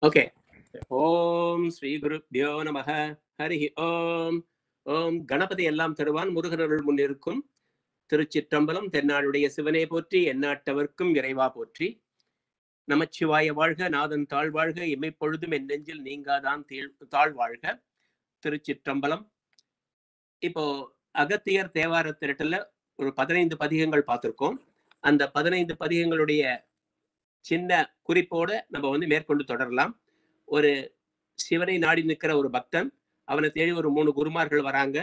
Okay ஓம் ஸ்ரீ குருப்யோ நமக ஹரி ஓம் ஓம் கணபதி எல்லாம் தருவான் முருகனருள் முன்னிருக்கும் திருச்சிற்றம்பலம் தென்னாடுடைய சிவனே போற்றி எந்நாட்டவர்க்கும் இறைவா போற்றி நமச்சிவாய வாழ்க நாதன் தாழ் வாழ்க இமைப்பொழுதும் என் நெஞ்சில் நீங்காதான் தீழ் தாழ் வாழ்க திருச்சிற்றம்பலம் இப்போ அகத்தியர் தேவார திரட்டுல ஒரு பதினைந்து பதிகங்கள் பார்த்திருக்கோம் அந்த பதினைந்து பதிகங்களுடைய சின்ன குறிப்போட நம்ம வந்து மேற்கொண்டு தொடரலாம் ஒரு சிவனை நாடி நிற்கிற ஒரு பக்தன் அவனை தேடி ஒரு மூணு குருமார்கள் வராங்க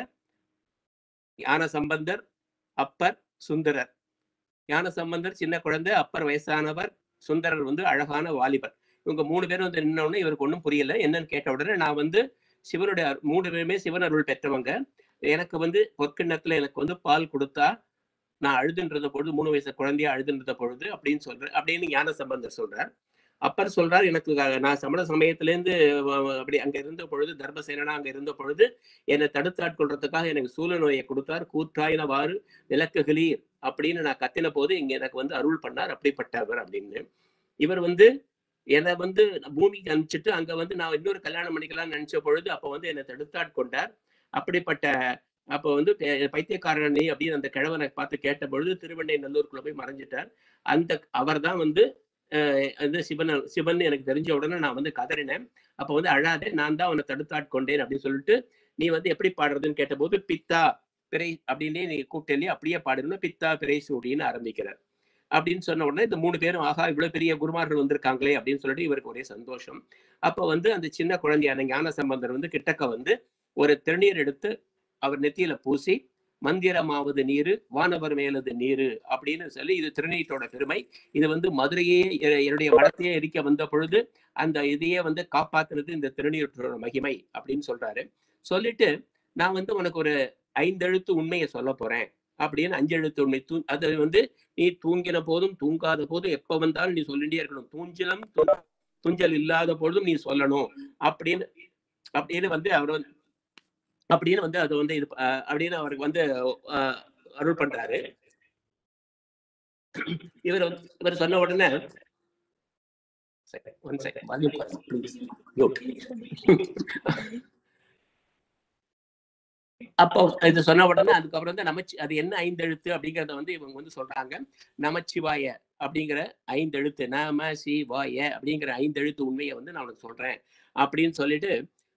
ஞான சம்பந்தர் அப்பர் சுந்தரர் ஞான சம்பந்தர் சின்ன குழந்தை அப்பர் வயசானவர் சுந்தரர் வந்து அழகான வாலிபர் இவங்க மூணு பேரும் வந்து நின்ன உடனே இவருக்கு ஒன்றும் புரியல என்னன்னு கேட்ட உடனே நான் வந்து சிவனுடைய அரு- மூணு பேருமே சிவன் அருள் பெற்றவங்க எனக்கு வந்து பொற்கிண்ணத்துல எனக்கு வந்து பால் கொடுத்தா நான் அழுதுன்றத பொழுது மூணு வயசு குழந்தையா அழுதுன்றத பொழுது அப்படின்னு சொல்றேன் அப்படின்னு ஞான சம்பந்தர் சொல்றார் அப்பர் சொல்றார் எனக்கு க- நான் சமண சமயத்திலேருந்து வ- வ- அப்படி அங்க இருந்த பொழுது தர்மசேனனா அங்க இருந்த பொழுது என்னை தடுத்தாட்கொள்றதுக்காக எனக்கு சூழ நோயை கொடுத்தார் கூற்றாயினவாறு விளக்குகளீர் அப்படின்னு நான் கத்தின போது இங்க எனக்கு வந்து அருள் பண்ணார் அப்படிப்பட்டவர் அப்படின்னு இவர் வந்து என்னை வந்து பூமிக்கு அனுப்பிச்சிட்டு அங்க வந்து நான் இன்னொரு கல்யாணம் பண்ணிக்கலாம்னு நினைச்ச பொழுது அப்ப வந்து என்னை தடுத்தாட்கொண்டார் அப்படிப்பட்ட அப்போ வந்து பே- பைத்தியக்காரன் நீ அப்படின்னு அந்த கிழவனை பார்த்து கேட்ட பொழுது திருவண்ணை நல்லூருக்குள்ள போய் மறைஞ்சிட்டார் அந்த அவர்தான் வந்து அஹ், வந்து சிவன் சிவன் எனக்கு தெரிஞ்ச உடனே நான் வந்து கதறினேன் அப்போ வந்து அழாதே நான் தான் அவனை தடுத்தாட்கொண்டேன் அப்படின்னு சொல்லிட்டு நீ வந்து எப்படி பாடுறதுன்னு கேட்டபோது பித்தா பிறை அப்படின்னே நீ கூப்பிட்டே அப்படியே பாடணும் பித்தா பிறை சூடின்னு ஆரம்பிக்கிறார் அப்படின்னு சொன்ன உடனே இந்த மூணு பேரும் ஆகா இவ்வளவு பெரிய குருமார்கள் வந்திருக்காங்களே அப்படின்னு சொல்லிட்டு இவருக்கு ஒரே சந்தோஷம் அப்போ வந்து அந்த சின்ன குழந்தையான ஞான சம்பந்தர் வந்து கிட்டக்க வந்து ஒரு திருநீர் எடுத்து அவர் நெத்தியில பூசி மந்திரமாவது நீரு வானவர் மேலது நீரு அப்படின்னு சொல்லி இது திருநீட்டோட பெருமை இது வந்து மதுரையே எ- என்னுடைய வடத்தையே எரிக்க வந்த பொழுது அந்த இதையே வந்து காப்பாத்துறது இந்த திருநீற்றோட மகிமை அப்படின்னு சொல்றாரு சொல்லிட்டு நான் வந்து உனக்கு ஒரு ஐந்தெழுத்து உண்மையை சொல்ல போறேன் அப்படின்னு அஞ்செழுத்து உண்மை தூ அது வந்து நீ தூங்கின போதும் தூங்காத போதும் எப்ப வந்தாலும் நீ சொல்லிட்டே இருக்கணும் தூஞ்சிலம் து- துஞ்சல் இல்லாத பொழுதும் நீ சொல்லணும் அப்படின்னு அப்படின்னு வந்து அவர் வந்து அப்படின்னு வந்து அது வந்து இது அஹ், அப்படின்னு அவருக்கு வந்து அஹ், அருள் பண்றாரு இவர் வந்து இவர் சொன்ன உடனே Second, one second. Volume plus, please. Mute. அப்போ இது சொன்ன உடனே அதுக்கப்புறம் வந்து நமச்சி அது என்ன ஐந்தெழுத்து அப்படிங்கறத வந்து இவங்க வந்து சொல்றாங்க நமச்சிவாய அப்படிங்கிற ஐந்தெழுத்து நம சிவாய அப்படிங்கிற ஐந்தெழுத்து உண்மையை வந்து நான் உனக்கு சொல்றேன் அப்படின்னு சொல்லிட்டு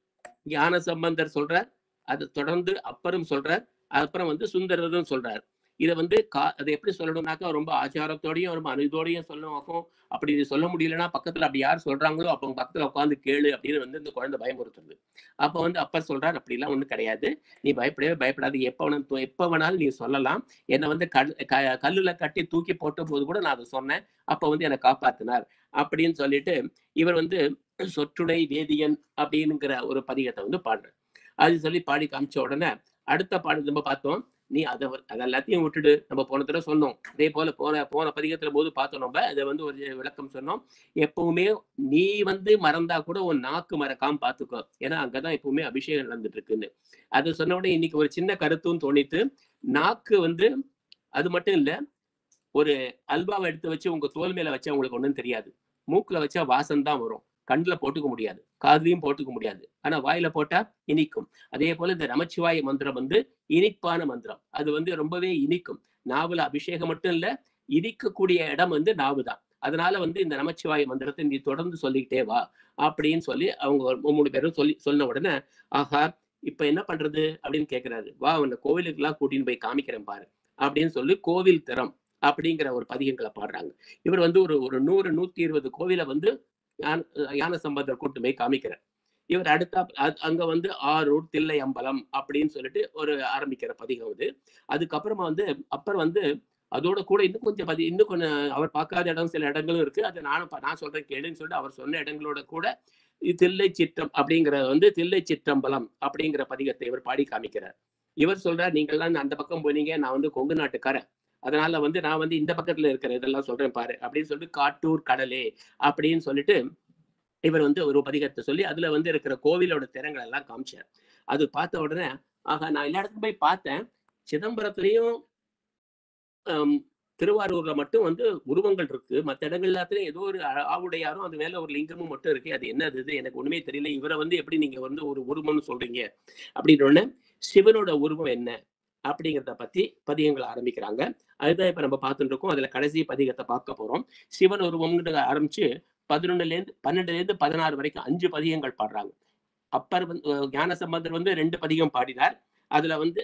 ஞான சம்பந்தர் சொல்றார் அது தொடர்ந்து அப்பரும் சொல்றார் அப்புறம் வந்து சுந்தரரும் சொல்றார் இதை வந்து கா அதை எப்படி சொல்லணும்னாக்கா ரொம்ப ஆச்சாரத்தோடையும் ரொம்ப அனுதோடையும் சொல்லணும் அப்படி இது சொல்ல முடியலன்னா பக்கத்துல அப்படி யார் சொல்றாங்களோ அப்போ அவங்க பக்கத்துல உட்காந்து கேளு அப்படின்னு வந்து இந்த குழந்தை பயமுறுத்துறது அப்ப வந்து அப்பர் சொல்றார் அப்படிலாம் ஒண்ணும் கிடையாது நீ பயப்படவே பயப்படாது எப்ப வேணா தூ- எப்ப வேணாலும் நீ சொல்லலாம் என்னை வந்து கல் க- கல்லுல கட்டி தூக்கி போட்ட போது கூட நான் அதை சொன்னேன் அப்ப வந்து என்னை காப்பாத்தினார் அப்படின்னு சொல்லிட்டு இவர் வந்து சொற்றுடை வேதியன் அப்படிங்கிற ஒரு பதிகத்தை வந்து பாடுறார் அது சொல்லி பாடி காமிச்ச உடனே அடுத்த பாடு நம்ம பார்த்தோம் நீ அதை அதை எல்லாத்தையும் விட்டுடு நம்ம போன தடவை சொன்னோம் அதே போல போன போன பதிகத்துல போது பார்த்தோம் நம்ம அதை வந்து ஒரு விளக்கம் சொன்னோம் எப்பவுமே நீ வந்து மறந்தா கூட உன் நாக்கு மறக்காம பாத்துக்கோ ஏன்னா அங்கதான் எப்பவுமே அபிஷேகம் நடந்துட்டு இருக்குன்னு அது சொன்ன உடனே இன்னைக்கு ஒரு சின்ன கருத்தும் தோணித்து நாக்கு வந்து அது மட்டும் இல்ல ஒரு அல்வாவை எடுத்து வச்சு உங்க தோல் மேல வச்சா உங்களுக்கு ஒண்ணும் தெரியாது மூக்குல வச்சா வாசம் தான் வரும் கண்ணுல போட்டுக்க முடியாது காதுலயும் போட்டுக்க முடியாது ஆனா வாயில போட்டா இனிக்கும் அதே போல இந்த நமச்சிவாய மந்திரம் வந்து இனிப்பான மந்திரம் அது வந்து ரொம்பவே இனிக்கும் நாவல அபிஷேகம் மட்டும் இல்ல இனிக்கக்கூடிய இடம் வந்து நாவு தான் அதனால வந்து இந்த நமச்சிவாய மந்திரத்தை நீ தொடர்ந்து சொல்லிக்கிட்டே வா அப்படின்னு சொல்லி அவங்க ஒரு மூணு பேரும் சொல்லி சொன்ன உடனே ஆஹா இப்ப என்ன பண்றது அப்படின்னு கேக்குறாரு வா உன்னை கோவிலுக்கு எல்லாம் கூட்டின்னு போய் காமிக்கிறேன் பாரு அப்படின்னு சொல்லி கோவில் திறம் அப்படிங்கிற ஒரு பதிகங்களை பாடுறாங்க இவர் வந்து ஒரு ஒரு நூறு நூத்தி இருபது கோவிலை வந்து ஞான- ஞான சம்பந்தர் கூட்டு போய் காமிக்கிறார் இவர் அடுத்த அ- அங்க வந்து ஆரூர் தில்லை அம்பலம் அப்படின்னு சொல்லிட்டு ஒரு ஆரம்பிக்கிற பதிகம் இது அதுக்கப்புறமா வந்து அப்புறம் வந்து அதோட கூட இன்னும் கொஞ்சம் பதி இன்னும் கொஞ்சம் அவர் பார்க்காத இடம் சில இடங்களும் இருக்கு அதை நானும் பா- நான் சொல்றேன் கேளுன்னு சொல்லிட்டு அவர் சொன்ன இடங்களோட கூட இது தில்லை சிற்றம் அப்படிங்கிற வந்து தில்லை சிற்றம்பலம் அப்படிங்கிற பதிகத்தை இவர் பாடி காமிக்கிறார் இவர் சொல்றார் நீங்கள்லாம் அந்த பக்கம் போனீங்க நான் வந்து கொங்கு நாட்டுக்காரன் அதனால வந்து நான் வந்து இந்த பக்கத்துல இருக்கிற இதெல்லாம் சொல்றேன் பாரு அப்படின்னு சொல்லிட்டு காட்டூர் கடலே அப்படின்னு சொல்லிட்டு இவர் வந்து ஒரு பதிகத்தை சொல்லி அதுல வந்து இருக்கிற கோவிலோட திறங்கள் எல்லாம் காமிச்சார் அது பார்த்த உடனே ஆகா நான் எல்லா இடத்துக்கும் போய் பார்த்தேன் சிதம்பரத்துலயும் ஹம், திருவாரூர்ல மட்டும் வந்து உருவங்கள் இருக்கு மற்ற இடங்கள் எல்லாத்துலயும் ஏதோ ஒரு ஆ- ஆவுடையாரும் அது மேல ஒரு லிங்கமும் மட்டும் இருக்கு அது என்னது இது எனக்கு ஒண்ணுமே தெரியல இவரை வந்து எப்படி நீங்க வந்து ஒரு உருவம்னு சொல்றீங்க அப்படின்னு உடனே சிவனோட உருவம் என்ன அப்படிங்கிறத பத்தி பதிகங்கள் ஆரம்பிக்கிறாங்க அதுதான் இப்ப நம்ம பார்த்துட்டு இருக்கோம் அதுல கடைசி பதிகத்தை பார்க்க போறோம் சிவன் உருவம்ங்கிறத ஆரம்பிச்சு பதினொன்னுல இருந்து பன்னெண்டுல இருந்து பதினாறு வரைக்கும் அஞ்சு பதிகங்கள் பாடுறாங்க அப்பர் வந்து அஹ் ஞான சம்பந்தர் வந்து ரெண்டு பதிகம் பாடினார் அதுல வந்து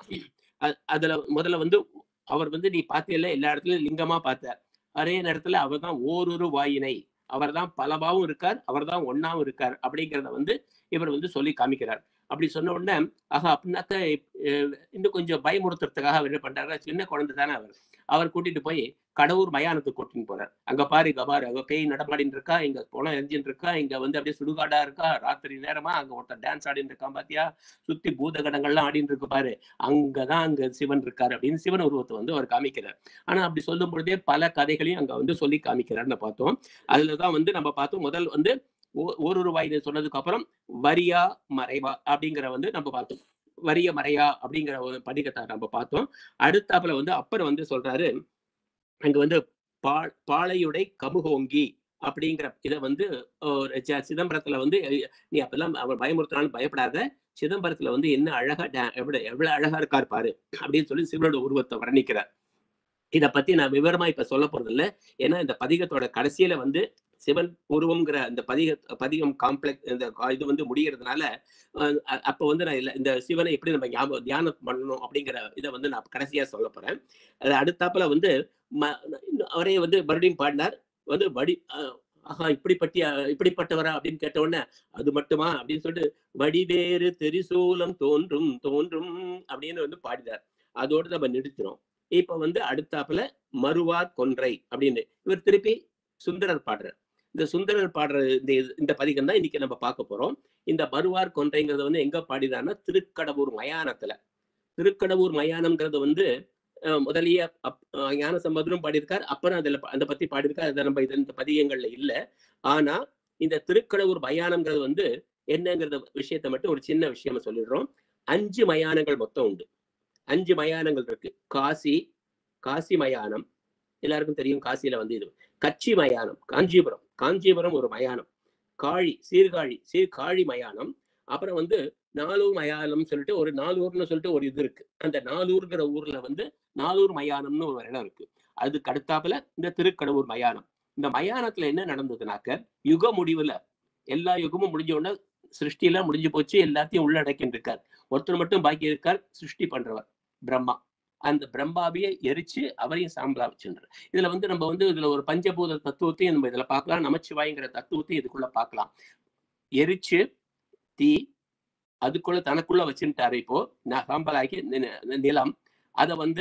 அ- அதுல முதல்ல வந்து அவர் வந்து நீ பார்த்தீங்கல்ல எல்லா இடத்துலயும் லிங்கமா பார்த்தார் அதே நேரத்துல அவர் தான் ஓரொரு வாயினை அவர் தான் பலவாவும் இருக்கார் அவர் தான் ஒன்னாவும் இருக்கார் அப்படிங்கிறத வந்து இவர் வந்து சொல்லி காமிக்கிறார் அப்படி சொன்ன உடனே ஆஹா அப்படின்னாக்க அஹ், இன்னும் கொஞ்சம் பயமுறுத்துறதுக்காக அவர் என்ன பண்றாரு சின்ன குழந்தை தானே அவர் அவர் கூட்டிட்டு போய் கடவுர் மயானத்துக்கு கூட்டின்னு போறார் அங்க பாரு இங்க பாரு அங்க பேய் நடமாடின்னு இருக்கா இங்க குணம் எரிஞ்சின்னு இருக்கா இங்க வந்து அப்படியே சுடுகாடா இருக்கா ராத்திரி நேரமா அங்க ஒருத்தர் டான்ஸ் ஆடின்னு இருக்கான் பாத்தியா சுத்தி பூதகடங்கள்லாம் ஆடின்னு இருக்கு பாரு அங்கதான் அங்க சிவன் இருக்காரு அப்படின்னு சிவன் உருவத்தை வந்து அவர் காமிக்கிறார் ஆனா அப்படி சொல்லும் பொழுதே பல கதைகளையும் அங்க வந்து சொல்லி காமிக்கிறார்னு பார்த்தோம் அதுலதான் வந்து நம்ம பார்த்தோம் முதல் வந்து ஓ- ஒரு ரூபாய் சொன்னதுக்கு அப்புறம் வரியா மறைவா அப்படிங்கிற வந்து நம்ம பார்த்தோம் வரிய மறையா அப்படிங்கிற ஒரு படிக்கத்தை நம்ம பார்த்தோம் அடுத்தாப்புல வந்து அப்பர் வந்து சொல்றாரு அங்க வந்து பா பாளையுடை கமுகோங்கி அப்படிங்கிற இதை வந்து ஒரு ச- சிதம்பரத்துல வந்து அஹ், நீ அப்பெல்லாம் அவர் பயமுறுத்தினாலும் பயப்படாத சிதம்பரத்துல வந்து என்ன அழகா டா- எவ்வளவு எவ்வளவு அழகா இருக்கார் பாரு அப்படின்னு சொல்லி சிவனோட உருவத்தை வர்ணிக்கிறார் இத பத்தி நான் விவரமா இப்ப சொல்ல போறது இல்ல ஏன்னா இந்த பதிகத்தோட கடைசியில வந்து சிவன் உருவம்ங்கிற அந்த பதிக பதிகம் காம்ப்ளெக்ஸ் இந்த கா- இது வந்து முடிகிறதுனால அஹ், அ- அப்ப வந்து நான் இல்ல இந்த சிவனை எப்படி நம்ம ஞாபகம் தியானம் பண்ணணும் அப்படிங்கிற இதை வந்து நான் கடைசியா சொல்ல போறேன் அது அடுத்தாப்புல வந்து ம- இன்னும் அவரே வந்து மறுபடியும் பாடினார் வந்து வடி அஹ், ஆஹா இப்படிப்பட்ட இப்படிப்பட்டவரா அப்படின்னு கேட்ட உடனே அது மட்டுமா அப்படின்னு சொல்லிட்டு வடிவேறு தெரிசூலம் தோன்றும் தோன்றும் அப்படின்னு வந்து பாடினார் அதோடு நம்ம நிறுத்தினோம் இப்ப வந்து அடுத்தாப்புல மறுவார் கொன்றை அப்படின்னு இவர் திருப்பி சுந்தரர் பாடுறார் இந்த சுந்தரர் பாடுற இந்த இது- இந்த பதிகம் தான் இன்னைக்கு நம்ம பார்க்க போறோம் இந்த மறுவார் கொன்றைங்கிறத வந்து எங்க பாடினார்னா திருக்கடவுர் மயானத்துல திருக்கடவுர் மயானம்ங்கிறது வந்து அஹ், முதலிய அப்- அஹ், ஞான சம்பந்தரும் பாடியிருக்கார் அப்புறம் அதுல ப- அந்த பத்தி பாடியிருக்கார் அதை நம்ம இது இந்த பதிகங்கள்ல இல்ல ஆனா இந்த திருக்கடவுர் மயானம்ங்கிறது வந்து என்னங்கிறத விஷயத்தை மட்டும் ஒரு சின்ன விஷயமா சொல்லிடுறோம் அஞ்சு மயானங்கள் மொத்தம் உண்டு அஞ்சு மயானங்கள் இருக்கு காசி காசி மயானம் எல்லாருக்கும் தெரியும் காசியில வந்து இது கச்சி மயானம் காஞ்சிபுரம் காஞ்சிபுரம் ஒரு மயானம் காழி சீர்காழி சீர்காழி மயானம் அப்புறம் வந்து நாலூர் மயானம் சொல்லிட்டு ஒரு நாலூர்னு சொல்லிட்டு ஒரு இது இருக்கு அந்த நாலூர்ங்கிற ஊர்ல வந்து நாலூர் மயானம்னு ஒரு இடம் இருக்கு அதுக்கு அடுத்தாப்புல இந்த திருக்கடவுர் மயானம் இந்த மயானத்துல என்ன நடந்ததுனாக்க யுக முடிவுல எல்லா யுகமும் முடிஞ்ச உடனே சிருஷ்டியெல்லாம் முடிஞ்சு போச்சு எல்லாத்தையும் உள்ளடக்கின்னு இருக்கார் ஒருத்தர் மட்டும் பாக்கி இருக்கார் சிருஷ்டி பண்றவர் பிரம்மா அந்த பிரம்மாவையே எரிச்சு அவரையும் சாம்பலா வச்சுன்றார் இதுல வந்து நம்ம வந்து இதுல ஒரு பஞ்சபூத தத்துவத்தையும் நம்ம இதுல பார்க்கலாம் நமச்சிவாய்ங்கிற தத்துவத்தையும் இதுக்குள்ள பார்க்கலாம் எரிச்சு தீ அதுக்குள்ள தனக்குள்ள வச்சுட்டாரு இப்போ ந- சாம்பலாக்கி நி- நி- நிலம் அதை வந்து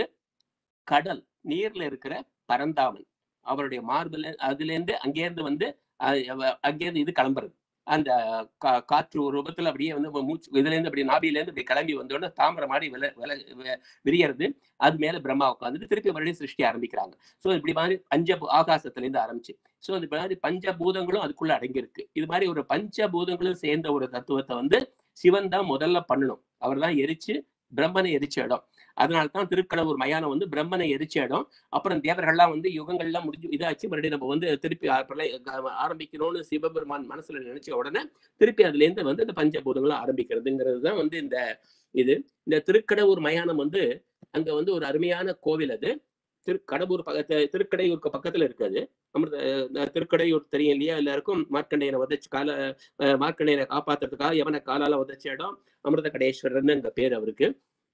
கடல் நீர்ல இருக்கிற பரந்தாமன் அவருடைய மார்புல அதுல இருந்து அங்கேருந்து வந்து அஹ், அவ- அங்கேருந்து இது கிளம்புறது அந்த கா- காற்று ஒரு ரூபத்துல அப்படியே வந்து மூச்சு இதுல இருந்து அப்படி நாபியில இருந்து அப்படி கிளம்பி வந்தோடனே தாமரை மாதிரி வில வில வி- விரியறது அது மேல பிரம்மா உட்காந்துட்டு திருப்பி மறுபடியும் சிருஷ்டி ஆரம்பிக்கிறாங்க சோ இப்படி மாதிரி பஞ்ச ஆகாசத்துல இருந்து ஆரம்பிச்சு சோ இது மாதிரி பஞ்சபூதங்களும் அதுக்குள்ள அடங்கியிருக்கு இது மாதிரி ஒரு பஞ்சபூதங்களும் சேர்ந்த ஒரு தத்துவத்தை வந்து சிவன் தான் முதல்ல பண்ணணும் அவர் தான் எரிச்சு பிரம்மனை எரிச்ச இடம் அதனால தான் திருக்கடவுர் மயானம் வந்து பிரம்மனை எரிச்ச இடம் அப்புறம் தேவர்கள்லாம் வந்து யுகங்கள்லாம் முடிஞ்சு இதாச்சு மறுபடியும் நம்ம வந்து திருப்பி ஆ- பிரளய- க- ஆரம்பிக்கணும்னு சிவபெருமான் மனசுல நினைச்ச உடனே திருப்பி அதுல இருந்து வந்து இந்த பஞ்சபூதங்களும் ஆரம்பிக்கிறதுங்கிறது தான் வந்து இந்த இது இந்த திருக்கடவுர் மயானம் வந்து அங்க வந்து ஒரு அருமையான கோவில் அது திருக்கடவுர் பக்கத்து திருக்கடையூருக்கு பக்கத்துல இருக்குது அமிர்த அஹ் திருக்கடையூர் தெரியும் இல்லையா எல்லாருக்கும் மார்க்கண்டையனை உதச்சு கால அஹ் மார்க்கண்டையனை காப்பாத்துறதுக்காக எவனை காலால உதச்ச இடம் அமிர்த கடேஸ்வரர்னு அங்க பேர் அவருக்கு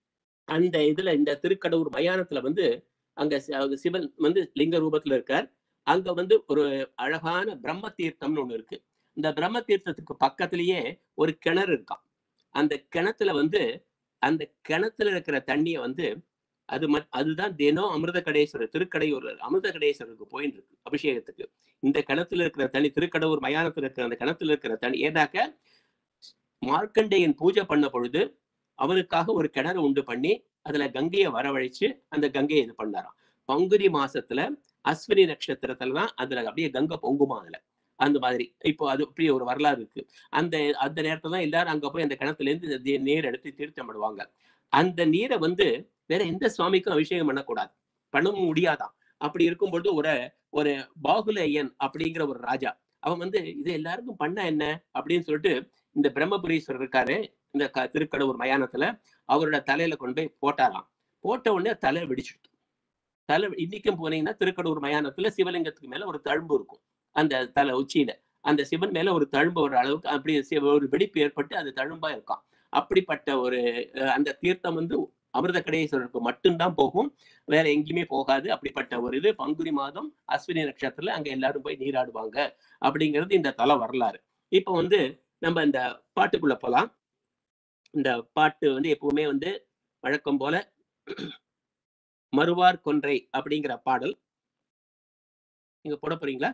அந்த இதுல இந்த திருக்கடவுர் மயானத்துல வந்து அங்க சி- அங்க சிவன் வந்து லிங்க ரூபத்துல இருக்கார் அங்க வந்து ஒரு அழகான பிரம்ம தீர்த்தம்னு ஒண்ணு இருக்கு இந்த பிரம்ம தீர்த்தத்துக்கு பக்கத்திலேயே ஒரு கிணறு இருக்காம் அந்த கிணத்துல வந்து அந்த கிணத்துல இருக்கிற தண்ணிய வந்து அது மட் அதுதான் தினம் அமிர்த கடேஸ்வரர் திருக்கடையூர் அமிர்த கடேஸ்வரருக்கு போயின்னு இருக்கு அபிஷேகத்துக்கு இந்த கிணத்துல இருக்கிற தண்ணி திருக்கடவுர் மயானத்துல இருக்கிற அந்த கிணத்துல இருக்கிற தண்ணி ஏன்னாக்க மார்க்கண்டேயன் பூஜை பண்ண பொழுது அவருக்காக ஒரு கிணறு உண்டு பண்ணி அதுல கங்கையை வரவழைச்சு அந்த கங்கையை இது பண்ணாராம் பங்குனி மாசத்துல அஸ்வினி நட்சத்திரத்துல தான் அதுல அப்படியே கங்கை பொங்குமா அதுல அந்த மாதிரி இப்போ அது அப்படி ஒரு வரலாறு இருக்கு அந்த அந்த நேரத்துல தான் எல்லாரும் அங்க போய் அந்த கிணத்துல இருந்து இந்த தீ- நீர் எடுத்து தீர்த்தம் பண்ணுவாங்க அந்த நீரை வந்து வேற எந்த சுவாமிக்கும் அபிஷேகம் பண்ணக்கூடாது பண்ணவும் முடியாதான் அப்படி இருக்கும்பொழுது ஒரு ஒரு பாகுலேயன் அப்படிங்கிற ஒரு ராஜா அவன் வந்து இது எல்லாருக்கும் பண்ண என்ன அப்படின்னு சொல்லிட்டு இந்த பிரம்மபுரீஸ்வரர் இருக்காரு இந்த க- திருக்கடவுர் மயானத்துல அவரோட தலையில கொண்டு போய் போட்டாராம் போட்ட உடனே தலை வெடிச்சுட்டு தலை இன்னைக்கும் போனீங்கன்னா திருக்கடவுர் மயானத்துல சிவலிங்கத்துக்கு மேல ஒரு தழும்பு இருக்கும் அந்த தலை உச்சியில அந்த சிவன் மேல ஒரு தழும்பு ஒரு அளவுக்கு அப்படி சி- ஒரு வெடிப்பு ஏற்பட்டு அது தழும்பா இருக்காம் அப்படிப்பட்ட ஒரு அஹ், அந்த தீர்த்தம் வந்து அமிர்த கடேஸ்வரருக்கு மட்டும்தான் போகும் வேற எங்கேயுமே போகாது அப்படிப்பட்ட ஒரு இது பங்குனி மாதம் அஸ்வினி நட்சத்திரத்துல அங்க எல்லாரும் போய் நீராடுவாங்க அப்படிங்கிறது இந்த தல வரலாறு இப்போ வந்து நம்ம இந்த பாட்டுக்குள்ள போலாம் இந்த பாட்டு வந்து எப்பவுமே வந்து வழக்கம் போல மறுவார் கொன்றை அப்படிங்கிற பாடல் நீங்க போட போறீங்களா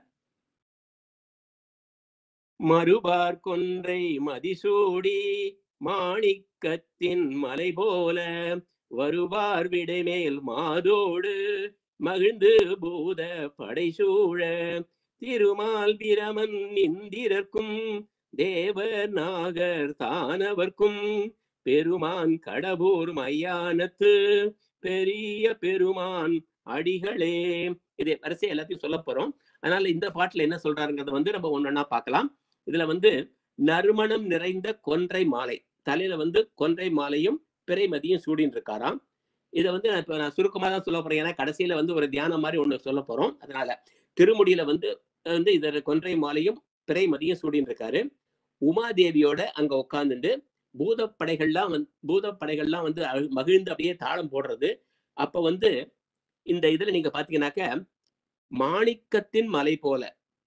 மறுபார் கொன்றை மதிசூடி மாணிக்கத்தின் மலை போல வருவார் விடைமேல் மாதோடு மகிழ்ந்து பூத படைசூழ திருமால் பிரமன் இந்திரர்க்கும் தேவர் நாகர் தானவர்க்கும் பெருமான் கடவுர் மையானத்து பெரிய பெருமான் அடிகளே இது வரிசை எல்லாத்தையும் சொல்ல போறோம் அதனால இந்த பாட்டுல என்ன சொல்றாருங்கிறத வந்து நம்ம ஒன்னொன்னா பார்க்கலாம் இதுல வந்து நறுமணம் நிறைந்த கொன்றை மாலை தலையில வந்து கொன்றை மாலையும் பிறைமதியும் சூடின்னு இருக்காராம் இதை வந்து நான் இப்ப நான் சுருக்கமா தான் சொல்ல போறேன் ஏன்னா கடைசியில வந்து ஒரு தியானம் மாதிரி ஒண்ணு சொல்ல போறோம் அதனால திருமுடியில வந்து வந்து இத கொன்றை மாலையும் பிறைமதியும் சூடின்னு இருக்காரு உமாதேவியோட அங்க உட்கார்ந்துட்டு பூதப்படைகள்லாம் வந்து பூதப்படைகள்லாம் வந்து அழு- மகிழ்ந்து அப்படியே தாளம் போடுறது அப்ப வந்து இந்த இதுல நீங்க பாத்தீங்கன்னாக்க மாணிக்கத்தின் மலை போல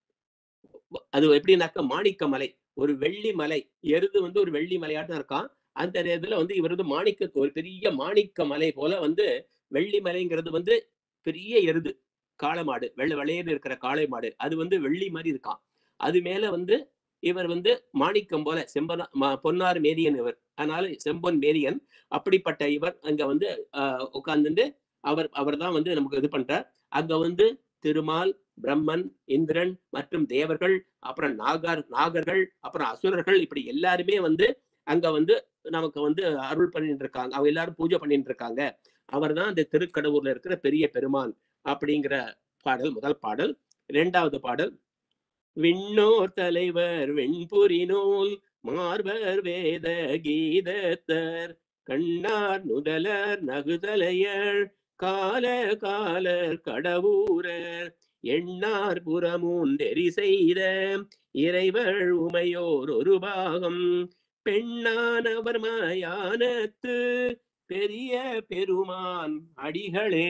அது எப்படின்னாக்க மாணிக்க மலை ஒரு வெள்ளி மலை எருது வந்து ஒரு வெள்ளி மலையாட்டம் இருக்கான் அந்த இதுல வந்து இவர் வந்து மாணிக்க ஒரு பெரிய மாணிக்க மலை போல வந்து வெள்ளி மலைங்கிறது வந்து பெரிய எருது காளை மாடு வெள்ளை வெள்ளையன்னு இருக்கிற காளை மாடு அது வந்து வெள்ளி மாதிரி இருக்கான் அது மேல வந்து இவர் வந்து மாணிக்கம் போல செம்பன ம- பொன்னார் மேரியன் இவர் அதனால செம்பொன் மேரியன் அப்படிப்பட்ட இவர் அங்க வந்து ஆஹ் உட்கார்ந்துட்டு அவர் அவர் தான் வந்து நமக்கு இது பண்றார் அங்க வந்து திருமால் பிரம்மன் இந்திரன் மற்றும் தேவர்கள் அப்புறம் நாகர் நாகர்கள் அப்புறம் அசுரர்கள் இப்படி எல்லாருமே வந்து அங்க வந்து நமக்கு வந்து அருள் பண்ணிட்டு இருக்காங்க அவங்க எல்லாரும் பூஜை பண்ணிட்டு இருக்காங்க அவர் தான் அந்த திருக்கடவுர்ல இருக்கிற பெரிய பெருமான் அப்படிங்கிற பாடல் முதல் பாடல் இரண்டாவது பாடல் விண்ணோர் தலைவர் வெண்புரி நூல் மார்பர் வேத கீதத்தர் கண்ணார் நுதலர் நகுதலையர் கால காலர் கடவுரர் எண்ணார் புறமூன்றெறி செய்த இறைவர் உமையோர் ஒரு பாகம் பெண்ணானவர் மயானத்து பெரிய பெருமான் அடிகளே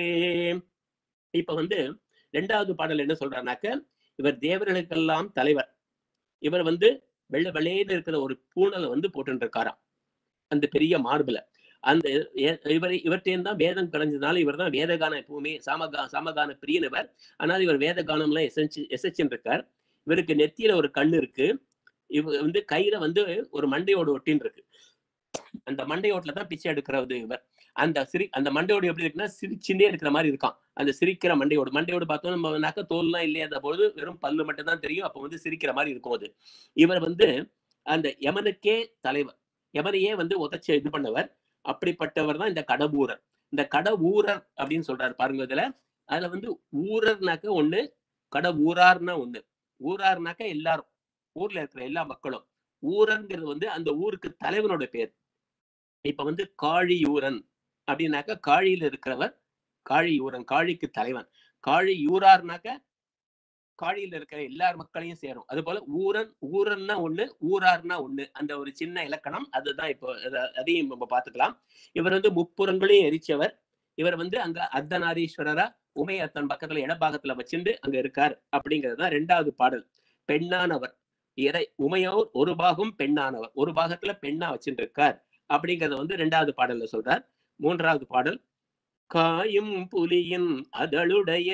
இப்ப வந்து ரெண்டாவது பாடல் என்ன சொல்றாருனாக்க இவர் தேவர்களுக்கெல்லாம் தலைவர் இவர் வந்து வெள்ளை வெள்ளையில இருக்கிற ஒரு பூணலை வந்து போட்டு இருக்காராம் அந்த பெரிய மார்புல அந்த ஏ- இவர் இவர்கிட்ட தான் வேதம் கலைஞ்சதுனால இவர் தான் வேதகானம் எப்பவுமே சாமகா சாமகான பிரியன் இவர் ஆனால் இவர் வேத கானம்லாம் எசைச்சு எசைச்சுன்னு இருக்கார் இவருக்கு நெத்தியில ஒரு கண்ணு இருக்கு இவர் வந்து கையில வந்து ஒரு மண்டையோடு ஒட்டின்னு இருக்கு அந்த மண்டையோட்டில தான் பிச்சை எடுக்கிறது இவர் அந்த சிரி அந்த மண்டையோடு எப்படி இருக்குன்னா சிரிச்சுட்டே இருக்கிற மாதிரி இருக்கான் அந்த சிரிக்கிற மண்டையோடு மண்டையோடு பார்த்தோம் நம்ம நக்க தோல்லாம் இல்லையா பொழுது வெறும் பல்லு மட்டும் தான் தெரியும் அப்போ வந்து சிரிக்கிற மாதிரி இருக்கும் அது இவர் வந்து அந்த யமனுக்கே தலைவர் யமனையே வந்து உதச்சி இது பண்ணவர் அப்படிப்பட்டவர் தான் இந்த கடவுரர் இந்த கடவுரர் அப்படின்னு சொல்றாரு பாருங்க இதுல அதுல வந்து ஊரர்னாக்க ஒண்ணு கடவுரார்னா ஒண்ணு ஊரார்னாக்க எல்லாரும் ஊர்ல இருக்கிற எல்லா மக்களும் ஊரர்ங்கிறது வந்து அந்த ஊருக்கு தலைவனோட பேர் இப்ப வந்து காழியூரன் அப்படின்னாக்க காழியில இருக்கிறவர் காழியூரன் காழிக்கு தலைவன் காழி ஊரார்னாக்க காழியில இருக்கிற எல்லார் மக்களையும் சேரும் அது போல ஊரன் ஊரன்னா ஒண்ணு ஊரார்னா ஒண்ணு அந்த ஒரு சின்ன இலக்கணம் அதுதான் இப்போ அத- அதையும் நம்ம பார்த்துக்கலாம் இவர் வந்து முப்புறங்களையும் எரிச்சவர் இவர் வந்து அங்க அர்த்தநாரீஸ்வரரா உமையத்தன் பக்கத்துல இடபாகத்துல வச்சிருந்து அங்க இருக்கார் அப்படிங்கிறது தான் ரெண்டாவது பாடல் பெண்ணானவர் இறை உமையோர் ஒரு பாகம் பெண்ணானவர் ஒரு பாகத்துல பெண்ணா வச்சுட்டு இருக்கார் அப்படிங்கறத வந்து ரெண்டாவது பாடல்ல சொல்றார் மூன்றாவது பாடல் காயும் புலியின் அதழுடைய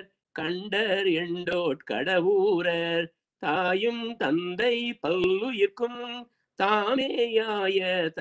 கண்டர் எண்டோட் கடவுரர் தாயும் தந்தை பல்லுயிர்க்கும் தாமேயாய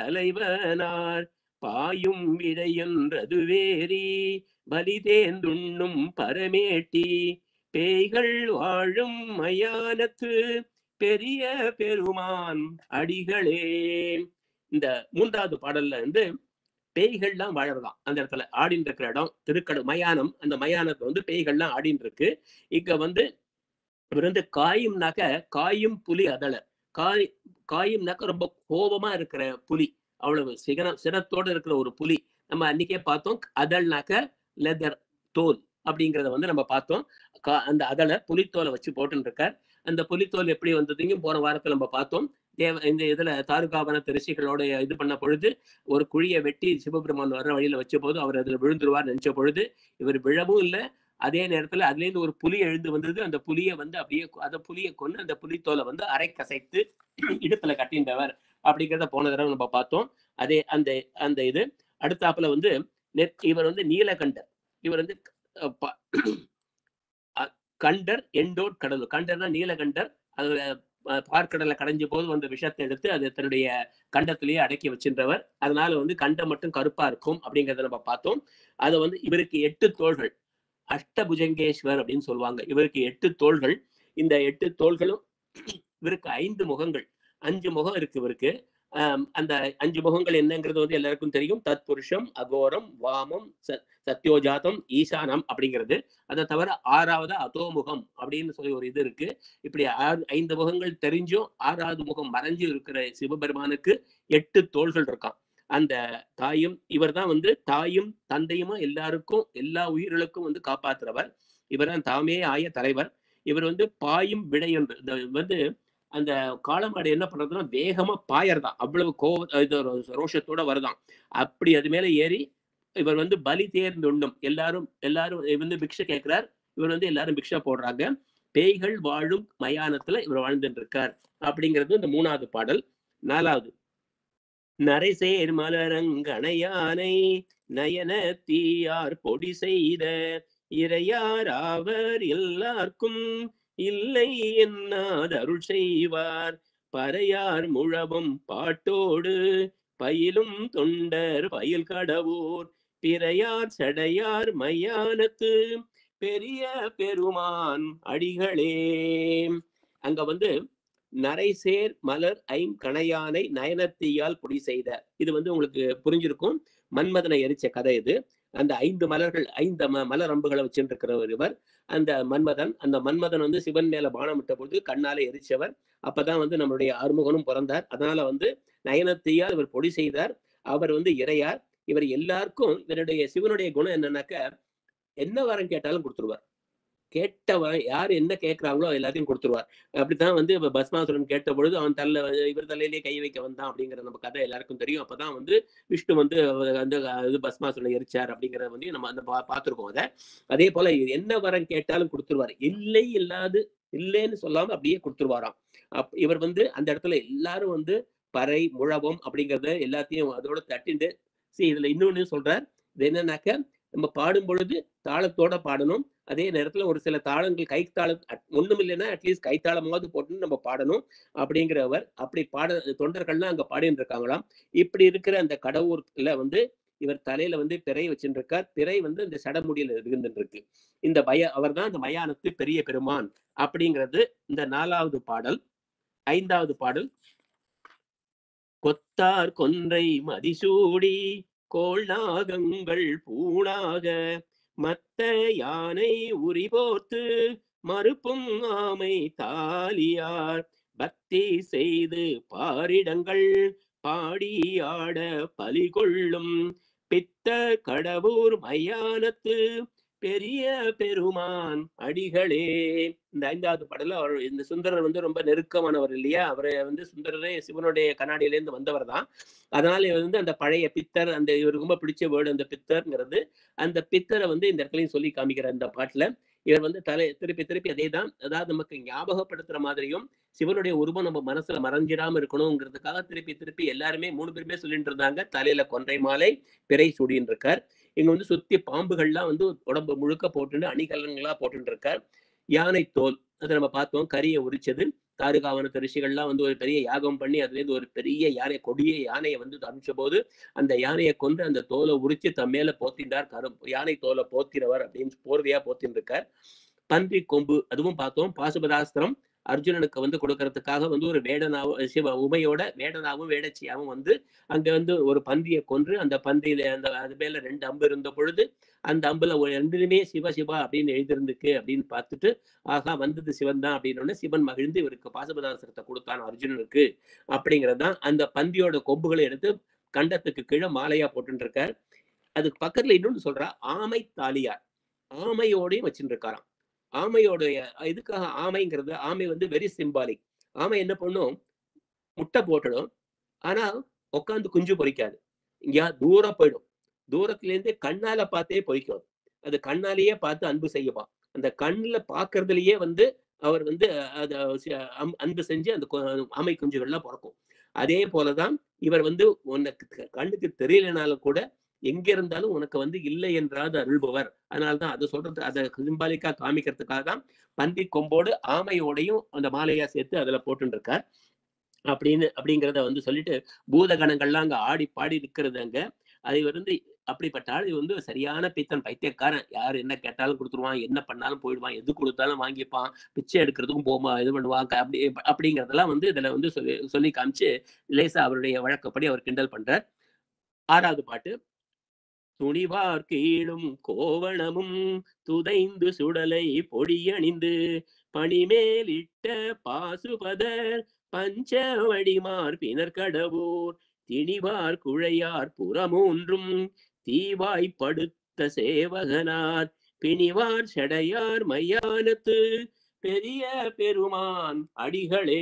தலைவனார் பாயும் விடையொன்றது வேரி பலிதேந்துண்ணும் பரமேட்டி பேய்கள் வாழும் மயானத்து பெரிய பெருமான் அடிகளே இந்த மூன்றாவது பாடல்ல வந்து பேய்கள்லாம் வாழறதாம் அந்த இடத்துல ஆடின்னு இருக்கிற இடம் திருக்கடு மயானம் அந்த மயானத்துல வந்து பேய்கள்லாம் ஆடின்னு இருக்கு இங்க வந்து இவர் வந்து காயும்னாக்க காயும் புலி அதல காய் காயும்னாக்க ரொம்ப கோபமா இருக்கிற புலி அவ்வளவு சிகரம் சிரத்தோட இருக்கிற ஒரு புலி நம்ம அன்னைக்கே பார்த்தோம் அதழ்னாக்க லெதர் தோல் அப்படிங்கிறத வந்து நம்ம பார்த்தோம் கா- அந்த அதலை புலித்தோலை வச்சு போட்டுன்னு இருக்கார் அந்த புலித்தோல் எப்படி வந்ததையும் போன வாரத்துல நம்ம பார்த்தோம் தேவ இந்த இதுல தாருகாவன ரிஷிகளோட இது பண்ண பொழுது ஒரு குழியை வெட்டி சிவபெருமான் வர்ற வழியில வச்ச போது அவர் அதுல விழுந்துருவார் நினைச்ச பொழுது இவர் விழவும் இல்லை அதே நேரத்துல அதுல இருந்து ஒரு புலி எழுந்து வந்தது அந்த புலியை வந்து அப்படியே அந்த புலியை கொண்டு அந்த புலித்தோலை வந்து அரை கசைத்து இடுப்புல கட்டின்றவர் அப்படிங்கிறத போன தடவை நம்ம பார்த்தோம் அதே அந்த அந்த இது அடுத்தாப்புல வந்து நெற்- இவர் வந்து நீலகண்டர் இவர் வந்து அஹ், ப- அ- கண்டர் எண்டோட் கடல் கண்டர்னா நீலகண்டர் அது அஹ், பார்க்கடலை கடைஞ்ச போது வந்த விஷத்தை எடுத்து அது தன்னுடைய கண்டத்திலேயே அடக்கி வச்சின்றவர் அதனால வந்து கண்டம் மட்டும் கருப்பா இருக்கும் அப்படிங்கறத நம்ம பார்த்தோம் அது வந்து இவருக்கு எட்டு தோள்கள் அஷ்டபுஜங்கேஸ்வர் அப்படின்னு சொல்லுவாங்க இவருக்கு எட்டு தோள்கள் இந்த எட்டு தோள்களும் இவருக்கு ஐந்து முகங்கள் அஞ்சு முகம் இருக்கு இவருக்கு ஆம், அந்த அஞ்சு முகங்கள் என்னங்கிறது வந்து எல்லாருக்கும் தெரியும் தத்புருஷம் அகோரம் வாமம் ச- சத்யோஜாதம் ஈசானம் அப்படிங்கிறது அதை தவிர ஆறாவது அதோமுகம் அப்படின்னு சொல்லி ஒரு இது இருக்கு இப்படி ஆறு ஐந்து முகங்கள் தெரிஞ்சும் ஆறாவது முகம் மறைஞ்சு இருக்கிற சிவபெருமானுக்கு எட்டு தோள்கள் இருக்கான் அந்த தாயும் இவர் தான் வந்து தாயும் தந்தையுமா எல்லாருக்கும் எல்லா உயிர்களுக்கும் வந்து காப்பாத்துறவர் இவர் தான் தாமே ஆய தலைவர் இவர் வந்து பாயும் விடையொன்று இந்த வந்து அந்த காளமாடு என்ன பண்றதுன்னா வேகமா பாயறதான் அவ்வளவு கோவ இது ஒரு ரோஷத்தோட வருதாம் அப்படி அது மேல ஏறி இவர் வந்து பலி தேர்ந்துண்ணும் எல்லாரும் எல்லாரும் இவர் வந்து பிக்ஷை கேட்கிறார் இவர் வந்து எல்லாரும் பிக்ஷா போடுறாங்க பேய்கள் வாழும் மயானத்துல இவர் வாழ்ந்துட்டு இருக்கார் அப்படிங்கிறது இந்த மூணாவது பாடல் நாலாவது நரைசேர் மலரங்கணையானை நயன தீயார் பொடி செய்த இறையார் ஆவர் எல்லார்க்கும் இல்லை என்னாத அருள் செய்வார் பறையார் முழவும் பாட்டோடு பயிலும் தொண்டர் பயில் கடவுர் பிறையார் சடையார் மையானத்து பெரிய பெருமான் அடிகளே அங்க வந்து நரைசேர் மலர் ஐம் கணையானை நயனத்தீயால் பொடி செய்த இது வந்து உங்களுக்கு புரிஞ்சிருக்கும் மன்மதனை எரிச்ச கதை இது அந்த ஐந்து மலர்கள் ஐந்து ம மலர் அம்புகளை வச்சுட்டு இருக்கிறவர் இவர் அந்த மன்மதன் அந்த மன்மதன் வந்து சிவன் மேல பானம் விட்ட பொழுது கண்ணால எரிச்சவர் அப்பதான் வந்து நம்மளுடைய ஆறுமுகனும் பிறந்தார் அதனால வந்து நயனத்தீயால் இவர் பொடி செய்தார் அவர் வந்து இறையார் இவர் எல்லாருக்கும் இவருடைய சிவனுடைய குணம் என்னன்னாக்க என்ன வரம் கேட்டாலும் கொடுத்துருவார் கேட்ட வரம் யார் என்ன கேட்கிறாங்களோ எல்லாத்தையும் கொடுத்துருவார் அப்படித்தான் வந்து இப்ப பஸ்மாசுரன் கேட்ட பொழுது அவன் தள்ள இவர் தலையிலேயே கை வைக்க வந்தான் அப்படிங்கிற நம்ம கதை எல்லாருக்கும் தெரியும் அப்பதான் வந்து விஷ்ணு வந்து அவர் அந்த இது பஸ்மாசுரனை எரிச்சார் அப்படிங்கறத வந்து நம்ம அந்த பா- பார்த்திருக்கோம் அதை அதே போல இது என்ன வரம் கேட்டாலும் கொடுத்துருவார் இல்லை இல்லாது இல்லைன்னு சொல்லாம அப்படியே கொடுத்துருவாராம் அப் இவர் வந்து அந்த இடத்துல எல்லாரும் வந்து பறை முழவம் அப்படிங்கறத எல்லாத்தையும் அதோட தட்டிண்டு சரி இதுல இன்னொன்னு சொல்றார் இது என்னன்னாக்க நம்ம பாடும் பொழுது தாளத்தோட பாடணும் அதே நேரத்துல ஒரு சில தாளங்கள் கை தாளம் ஒண்ணும் இல்லைன்னா அட்லீஸ்ட் கைத்தாளமாவது போட்டு நம்ம பாடணும் அப்படிங்கிறவர் அப்படி பாட தொண்டர்கள்லாம் அங்க பாடிட்டு இருக்காங்களாம் இப்படி இருக்கிற அந்த கடவுர்ல வந்து இவர் தலையில வந்து பிறை வச்சுட்டு இருக்கார் பிறை வந்து இந்த சடமுடியில இருந்துட்டு இருக்கு இந்த பய அவர் தான் இந்த மயானத்து பெரிய பெருமான் அப்படிங்கிறது இந்த நாலாவது பாடல் ஐந்தாவது பாடல் கொத்தார் கொன்றை மதிசூடி கோள் நாகங்கள் பூணாக மத்த யானை உரி போர்த்து மறுப்பும் ஆமை தாலியார் பக்தி செய்து பாரிடங்கள் பாடி ஆட பலி கொள்ளும் பித்த கடவுர் மையானத்து பெரிய பெருமான் அடிகளே இந்த ஐந்தாவது பாடல அவர் இந்த சுந்தரர் வந்து ரொம்ப நெருக்கமானவர் இல்லையா அவரை வந்து சுந்தரரே சிவனுடைய கண்ணாடியில இருந்து வந்தவர் தான் அதனால இவர் வந்து அந்த பழைய பித்தர் அந்த இவருக்கு ரொம்ப பிடிச்ச வேர்டு அந்த பித்தர்ங்கிறது அந்த பித்தரை வந்து இந்த இடத்துலயும் சொல்லி காமிக்கிற அந்த பாட்டுல இவர் வந்து தலை திருப்பி திருப்பி அதே தான் அதாவது நமக்கு ஞாபகப்படுத்துற மாதிரியும் சிவனுடைய உருவம் நம்ம மனசுல மறைஞ்சிடாம இருக்கணுங்கிறதுக்காக திருப்பி திருப்பி எல்லாருமே மூணு பேருமே சொல்லிட்டு இருந்தாங்க தலையில கொன்றை மாலை பிறை சூடின்னு இருக்கார் இங்க வந்து சுத்தி பாம்புகள்லாம் வந்து உடம்பு முழுக்க போட்டுட்டு அணிகலன்களா போட்டுட்டு இருக்கார் யானை தோல் அதை நம்ம பார்த்தோம் கரியை உரிச்சது தாருகாவனத்து ரிஷிகள்லாம் வந்து ஒரு பெரிய யாகம் பண்ணி அதுல இருந்து ஒரு பெரிய யானை கொடிய யானையை வந்து அனுப்பிச்ச போது அந்த யானையை கொண்டு அந்த தோலை உரிச்சு தம் மேல போத்தின்றார் கரும் யானை தோலை போத்தினவர் அப்படின்னு போர்வையா போத்தின்னு இருக்கார் பன்றி கொம்பு அதுவும் பார்த்தோம் பாசுபதாஸ்திரம் அர்ஜுனனுக்கு வந்து கொடுக்கறதுக்காக வந்து ஒரு வேடனாவும் சிவ உமையோட வேடனாவும் வேடச்சியாவும் வந்து அங்க வந்து ஒரு பந்தியை கொன்று அந்த பந்தியில அந்த அது மேல ரெண்டு அம்பு இருந்த பொழுது அந்த அம்புல ஒரு ரெண்டுலுமே சிவ சிவா அப்படின்னு எழுதிருந்துக்கு அப்படின்னு பார்த்துட்டு ஆகா வந்தது சிவன் தான் அப்படின்னு சிவன் மகிழ்ந்து இவருக்கு பாசுபதாசனத்தை கொடுத்தான் அர்ஜுனனுக்கு அப்படிங்கறதுதான் அந்த பந்தியோட கொம்புகளை எடுத்து கண்டத்துக்கு கீழே மாலையா போட்டுட்டு இருக்கார் அதுக்கு பக்கத்துல இன்னொன்னு சொல்றா ஆமை தாலியார் ஆமையோடையும் வச்சுட்டு இருக்காராம் ஆமையோடைய இதுக்காக ஆமைங்கிறது ஆமை வந்து வெரி சிம்பாலிக் ஆமை என்ன பண்ணும் முட்டை போட்டுடும் ஆனா உட்காந்து குஞ்சு பொறிக்காது இங்கயா தூரம் போயிடும் தூரத்துல இருந்து கண்ணால பார்த்தே பொறிக்கும் அது கண்ணாலேயே பார்த்து அன்பு செய்யப்பா அந்த கண்ணுல பாக்குறதுலயே வந்து அவர் வந்து அது அம்- அன்பு செஞ்சு அந்த கு- ஆமை குஞ்சுகள்லாம் பிறக்கும் அதே போலதான் இவர் வந்து உனக்கு க- கண்ணுக்கு தெரியலனாலும் கூட எங்க இருந்தாலும் உனக்கு வந்து இல்லை என்றாது அருள்பவர் அதனாலதான் அதை சொல்றது அதை சிம்பாலிக்கா காமிக்கிறதுக்காக தான் பந்தி கொம்போடு ஆமையோடையும் அந்த மாலையா சேர்த்து அதுல போட்டுட்டு இருக்கார் அப்படின்னு அப்படிங்கிறத வந்து சொல்லிட்டு பூதகணங்கள்லாம் அங்க ஆடி பாடி இருக்கிறது அங்க அது வந்து அப்படிப்பட்ட ஆள் இது வந்து சரியான பித்தன் பைத்தியக்காரன் யார் என்ன கேட்டாலும் கொடுத்துருவான் என்ன பண்ணாலும் போயிடுவான் எது கொடுத்தாலும் வாங்கிப்பான் பிச்சை எடுக்கிறதுக்கும் போமா இது பண்ணுவாங்க அப்படி அப்படிங்கிறதெல்லாம் வந்து இதுல வந்து சொல்லி சொல்லி காமிச்சு லேசா அவருடைய வழக்கப்படி அவர் கிண்டல் பண்றார் ஆறாவது பாட்டு துணிவார் கீழும் கோவணமும் துதைந்து சுடலை பொடியணிந்து பணிமேலிட்ட பாசுபதர் பஞ்சவடிமார் பினர் கடவுர் திணிவார் குழையார் புறமூன்றும் தீவாய் படுத்த சேவகனார் பிணிவார் செடையார் மையானத்து பெரிய பெருமான் அடிகளே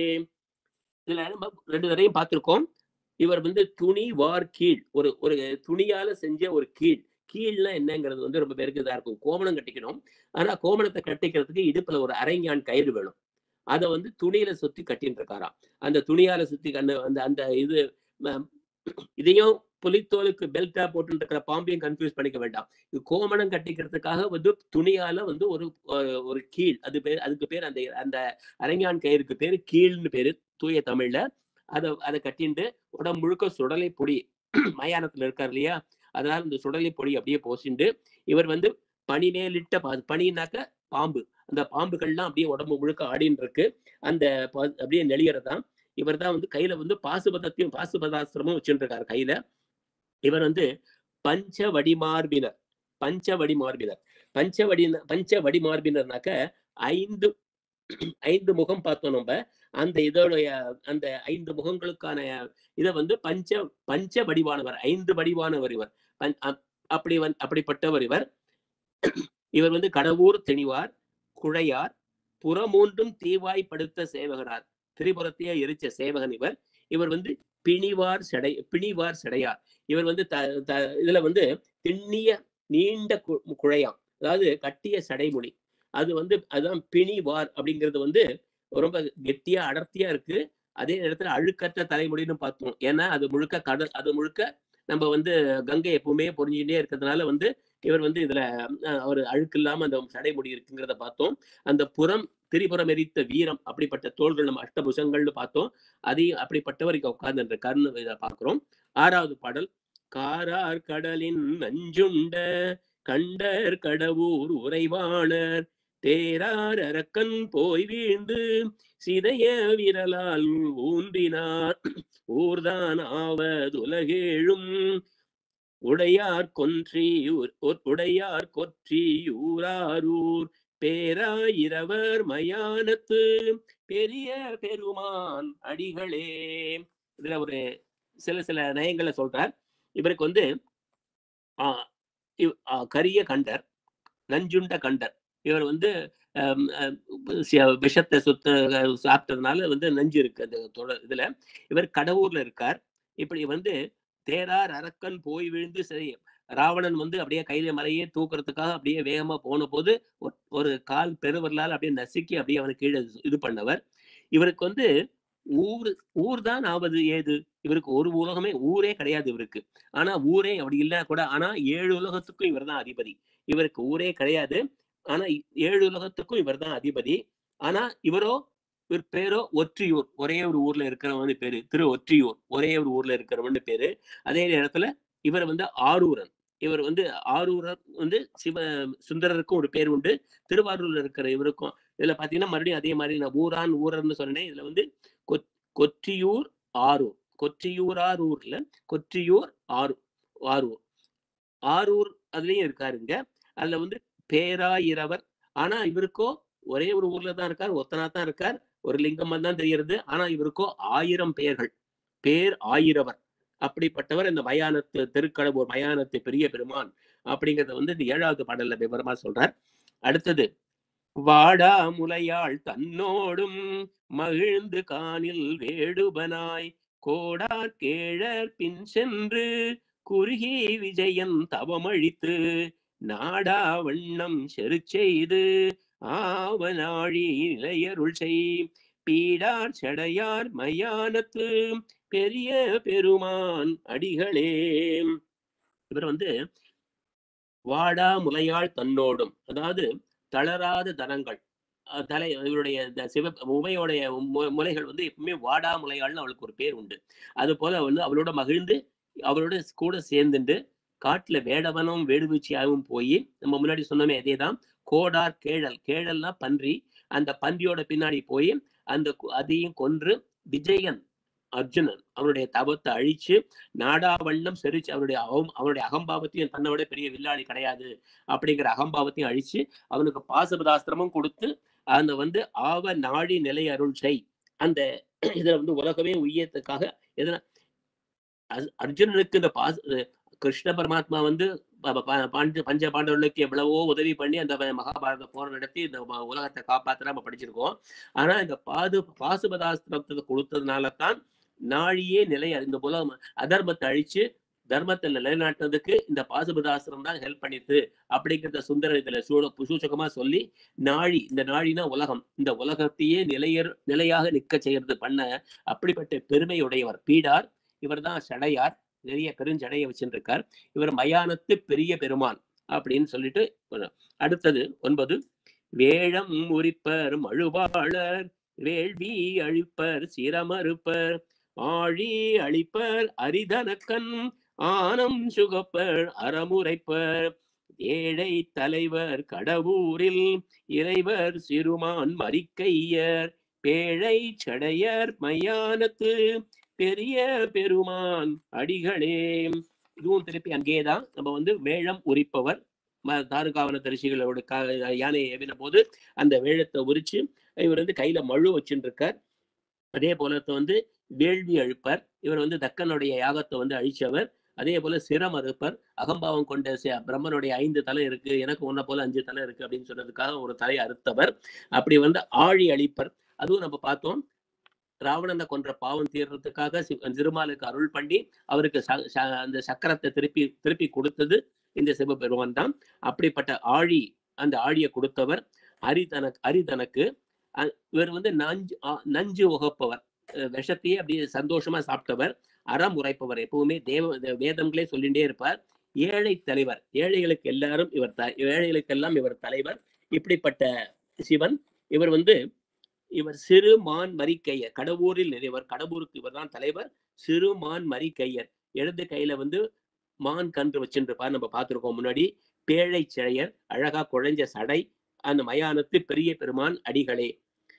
இதுல நம்ம ரெண்டு தடவையும் பார்த்திருக்கோம் இவர் வந்து துணி வார் கீழ் ஒரு ஒரு துணியால செஞ்ச ஒரு கீழ் கீழ்னா என்னங்கிறது வந்து ரொம்ப பேருக்கு இதா இருக்கும் கோமணம் கட்டிக்கணும் ஆனா கோமணத்தை கட்டிக்கிறதுக்கு இடுப்புல ஒரு அரைஞான் கயிறு வேணும் அதை வந்து துணியில சுத்தி கட்டின்னு இருக்காராம் அந்த துணியால சுத்தி கண்ணு அந்த அந்த இது ம, இதையும் புலித்தோலுக்கு பெல்ட்டா போட்டு இருக்கிற பாம்பையும் கன்ஃபியூஸ் பண்ணிக்க வேண்டாம் இது கோமணம் கட்டிக்கிறதுக்காக வந்து துணியால வந்து ஒரு ஒரு- ஒரு கீழ் அது பேர் அதுக்கு பேர் அந்த அந்த அரங்கான் கயிறுக்கு பேரு கீழ்னு பேரு தூய தமிழ்ல அதை அதை கட்டிண்டு உடம்பு முழுக்க சுடலை பொடி மயானத்துல இருக்கார் இல்லையா அதனால இந்த சுடலை பொடி அப்படியே போசிண்டு இவர் வந்து பனி மேலிட்ட பா- பனினாக்க பாம்பு அந்த பாம்புகள்லாம் அப்படியே உடம்பு முழுக்க ஆடின்னு இருக்கு அந்த ப- அப்படியே நெளியறதான் இவர் தான் வந்து கையில வந்து பாசுபதத்தையும் பாசுபதாசிரமும் வச்சுட்டு இருக்காரு கையில இவர் வந்து பஞ்ச வடிமார்பினர் பஞ்ச வடிமார்பினர் பஞ்ச வடி பஞ்ச வடிமார்பினர்னாக்க ஐந்து ஐந்து முகம் பார்த்தோம் நம்ம அந்த இதோடைய அந்த ஐந்து முகங்களுக்கான இதை வந்து பஞ்ச பஞ்ச வடிவானவர் ஐந்து வடிவானவர் இவர் பஞ்- அப்- அப்படி வந் அப்படிப்பட்டவர் இவர் இவர் வந்து கடவுர் தெளிவார் குழையார் புறமூன்றும் தீவாய் படுத்த சேவகனார் திரிபுரத்தையே எரிச்ச சேவகன் இவர் இவர் வந்து பிணிவார் செடை பிணிவார் செடையார் இவர் வந்து த த- இதுல வந்து திண்ணிய நீண்ட கு- குழையாம் அதாவது கட்டிய சடைமுடி அது வந்து அதுதான் பிணிவார் அப்படிங்கிறது வந்து ரொம்ப கெட்டியா அடர்த்தியா இருக்கு அதே நேரத்துல அழுக்கற்ற தலைமுடின்னு பார்த்தோம் ஏன்னா அது முழுக்க கடல் அது முழுக்க நம்ம வந்து கங்கை எப்பவுமே பொறிஞ்சுட்டே இருக்கிறதுனால வந்து இவர் வந்து இதுல அஹ், ஒரு அழுக்கு இல்லாம அந்த சடைமுடி இருக்குங்கிறத பார்த்தோம் அந்த புறம் திரிபுரம் எரித்த வீரம் அப்படிப்பட்ட தோள்கள் நம்ம அஷ்டபுஷங்கள்னு பார்த்தோம் அதையும் அப்படிப்பட்டவர் இங்க உட்கார்ந்து இருக்காருன்னு இதை பார்க்கிறோம் ஆறாவது பாடல் காரார் கடலின் நஞ்சுண்ட கண்டர் கடவுர் உறைவாணர் தேரார் அரக்கன் போய் வீழ்ந்து சிதைய விரலால் ஊன்றினார் ஊர்தான் ஆவதுலகேழும் உடையார் கொன்றி உ- உடையார் கொற்றி ஊராரூர் பேராயிரவர் மயானத்து பெரிய பெருமான் அடிகளே இதுல ஒரு சில சில நயங்களை சொல்றார் இவருக்கு வந்து ஆஹ் இவ்- ஆஹ் கரிய கண்டர் நஞ்சுண்ட கண்டர் இவர் வந்து ஆம், ஆஹ் சி- விஷத்தை சுத்த சாப்பிட்டதுனால வந்து நஞ்சு இருக்கு அந்த தொடர் இதுல இவர் கடவுர்ல இருக்கார் இப்படி வந்து தேரார் அரக்கன் போய் விழுந்து சரி ராவணன் வந்து அப்படியே கையில மலையே தூக்குறதுக்காக அப்படியே வேகமா போன போது ஒரு- ஒரு கால் பெருவரலால் அப்படியே நசுக்கி அப்படியே அவனுக்கு கீழே இது பண்ணவர் இவருக்கு வந்து ஊர் ஊர் தான் ஆவது ஏது இவருக்கு ஒரு உலகமே ஊரே கிடையாது இவருக்கு ஆனா ஊரே அப்படி இல்ல கூட ஆனா ஏழு உலகத்துக்கும் இவர் தான் அதிபதி இவருக்கு ஊரே கிடையாது ஆனா இ- ஏழு உலகத்துக்கும் இவர் தான் அதிபதி ஆனா இவரோ இவர் பேரோ ஒற்றியூர் ஒரே ஒரு ஊர்ல இருக்கிறவன் பேரு திரு ஒற்றியூர் ஒரே ஒரு ஊர்ல இருக்கிறவன் பேரு அதே நேரத்துல இவர் வந்து ஆரூரன் இவர் வந்து ஆரூரர் வந்து சிவ சுந்தரருக்கும் ஒரு பேர் உண்டு திருவாரூர்ல இருக்கிற இவருக்கும் இதுல பாத்தீங்கன்னா மறுபடியும் அதே மாதிரி நான் ஊரான் ஊரர்னு சொன்னேன் இதுல வந்து கொத்- கொற்றியூர் ஆரூர் கொற்றியூரார் ஊர்ல கொற்றியூர் ஆறு ஆரூர் ஆரூர் அதுலயும் இருக்காருங்க அதுல வந்து பேராயிரவர் ஆனா இவருக்கோ ஒரே ஒரு ஊர்ல தான் இருக்கார் ஒத்தனா தான் இருக்கார் ஒரு லிங்கம் தான் தெரிகிறது ஆனா இவருக்கோ ஆயிரம் பெயர்கள் பேர் ஆயிரவர் அப்படிப்பட்டவர் இந்த மயானத்து திருக்கடவுர் மயானத்து பெரிய பெருமான் அப்படிங்கறத வந்து இந்த ஏழாவது பாடல்ல விவரமா சொல்றார் அடுத்தது வாடா முலையாள் தன்னோடும் மகிழ்ந்து காணில் வேடுபனாய் கோடார் கேழற் பின் சென்று குறுகி விஜயன் தவமழித்து நாடா வண்ணம் செருச்செய்து ஆவனாழி நிலையருள் செய் பீடார் செடையார் மயானத்து பெரிய பெருமான் அடிகளே இவர் வந்து வாடா முலையாள் தன்னோடும் அதாவது தளராத தனங்கள் அஹ் தலை இவருடைய இந்த சிவ உமையோடைய மு- முலைகள் வந்து எப்பவுமே வாடா முலையாள்னு அவளுக்கு ஒரு பேர் உண்டு அது போல வந்து அவளோட மகிழ்ந்து அவளோட கூட சேர்ந்துட்டு காட்டுல வேடவனும் வேடுவீச்சியாகவும் போய் நம்ம முன்னாடி சொன்னோமே அதேதான் கோடார் கேழல் கேழல்னா பன்றி அந்த பன்றியோட பின்னாடி போய் அந்த கு- அதையும் கொன்று விஜயன் அர்ஜுனன் அவனுடைய தவத்தை அழிச்சு நாடாவண்ணம் செரிச்சு அவருடைய அகம் அவனுடைய அகம்பாவத்தையும் தன்னை விட பெரிய வில்லாளி கிடையாது அப்படிங்கிற அகம்பாவத்தையும் அழிச்சு அவனுக்கு பாசபதாஸ்திரமும் கொடுத்து அந்த வந்து ஆவ நாடி நிலை அருள் செய் அந்த இதுல வந்து உலகமே உய்யத்துக்காக எதனா அர்- அர்ஜுனனுக்கு இந்த பாச கிருஷ்ண பரமாத்மா வந்து ப- ப- ப- பாண்ட பஞ்ச பாண்டவர்களுக்கு எவ்வளவோ உதவி பண்ணி அந்த வ- மகாபாரத போர் நடத்தி இந்த ம- உலகத்தை காப்பாத்த நம்ம படிச்சிருக்கோம் ஆனா இந்த பாது பாசுபதாஸ்திரத்தை கொடுத்ததுனால தான் நாழியே நிலை இந்த உலகம் அதர்மத்தை அழிச்சு தர்மத்தை நிலைநாட்டுறதுக்கு இந்த பாசுபதாஸ்திரம் தான் ஹெல்ப் பண்ணிட்டு அப்படிங்கிறத சுந்தர இதுல சூட சூசகமா சொல்லி நாழி இந்த நாழினா உலகம் இந்த உலகத்தையே நிலையர் நிலையாக நிற்க செய்யறது பண்ண அப்படிப்பட்ட பெருமையுடையவர் பீடார் இவர்தான் சடையார் நிறைய பெருஞ்சடையை வச்சுருக்கார் இவர் மயானத்து பெரிய பெருமான் அப்படின்னு சொல்லிட்டு ஒரு- அடுத்தது ஒன்பது வேழம் உரிப்பர் மழுவாளர் வேள்வி அழிப்பர் சிரமறுப்பர் ஆழி அழிப்பர் அரிதனக்கண் ஆனம் சுகப்பர் அறமுரைப்பர் ஏழை தலைவர் கடவுரில் இறைவர் சிறுமான் மறிக்கையர் பேழை சடையர் மயானத்து பெரிய பெருமான் அடிகளே இதுவும் திருப்பி அங்கேதான் நம்ம வந்து வேழம் உரிப்பவர் ம- தாருகாவன தரிசிகளோட கா யானையை ஏவின போது அந்த வேழத்தை உரிச்சு இவர் வந்து கையில மழு வச்சுட்டு இருக்கார் அதே போல வந்து வேள்வி அழிப்பர் இவர் வந்து தக்கனுடைய யாகத்தை வந்து அழிச்சவர் அதே போல சிரம் அறுப்பர் அகம்பாவம் கொண்ட சி- பிரம்மனுடைய ஐந்து தலை இருக்கு எனக்கு உன்னை போல அஞ்சு தலை இருக்கு அப்படின்னு சொன்னதுக்காக ஒரு தலையை அறுத்தவர் அப்படி வந்து ஆழி அழிப்பர் அதுவும் நம்ம பார்த்தோம் ராவணனை கொன்ற பாவம் தீர்றதுக்காக சி- திருமாலுக்கு அருள் பண்ணி அவருக்கு ச- ச- அந்த சக்கரத்தை திருப்பி திருப்பி கொடுத்தது இந்த சிவபெருமான் தான் அப்படிப்பட்ட ஆழி அந்த ஆழியை கொடுத்தவர் அரிதனக் அரிதனக்கு அ- இவர் வந்து நஞ்சு ஆ- நஞ்சு உகப்பவர் அஹ் விஷத்தையே அப்படியே சந்தோஷமா சாப்பிட்டவர் அறம் உரைப்பவர் எப்பவுமே தேவ இந்த வேதங்களே சொல்லிட்டே இருப்பார் ஏழை தலைவர் ஏழைகளுக்கு எல்லாரும் இவர் த ஏழைகளுக்கெல்லாம் இவர் தலைவர் இப்படிப்பட்ட சிவன் இவர் வந்து இவர் சிறு மான் மரிக்கையர் கடவுரில் நிறைவர் கடவுருக்கு இவர் தான் தலைவர் சிறு மான் மரிக்கையர் இடது கையில வந்து மான் கன்று வச்சுருப்பார் நம்ம பார்த்திருக்கோம் முன்னாடி பேழை சிழையர் அழகா குழைஞ்ச சடை அந்த மயானத்து பெரிய பெருமான் அடிகளே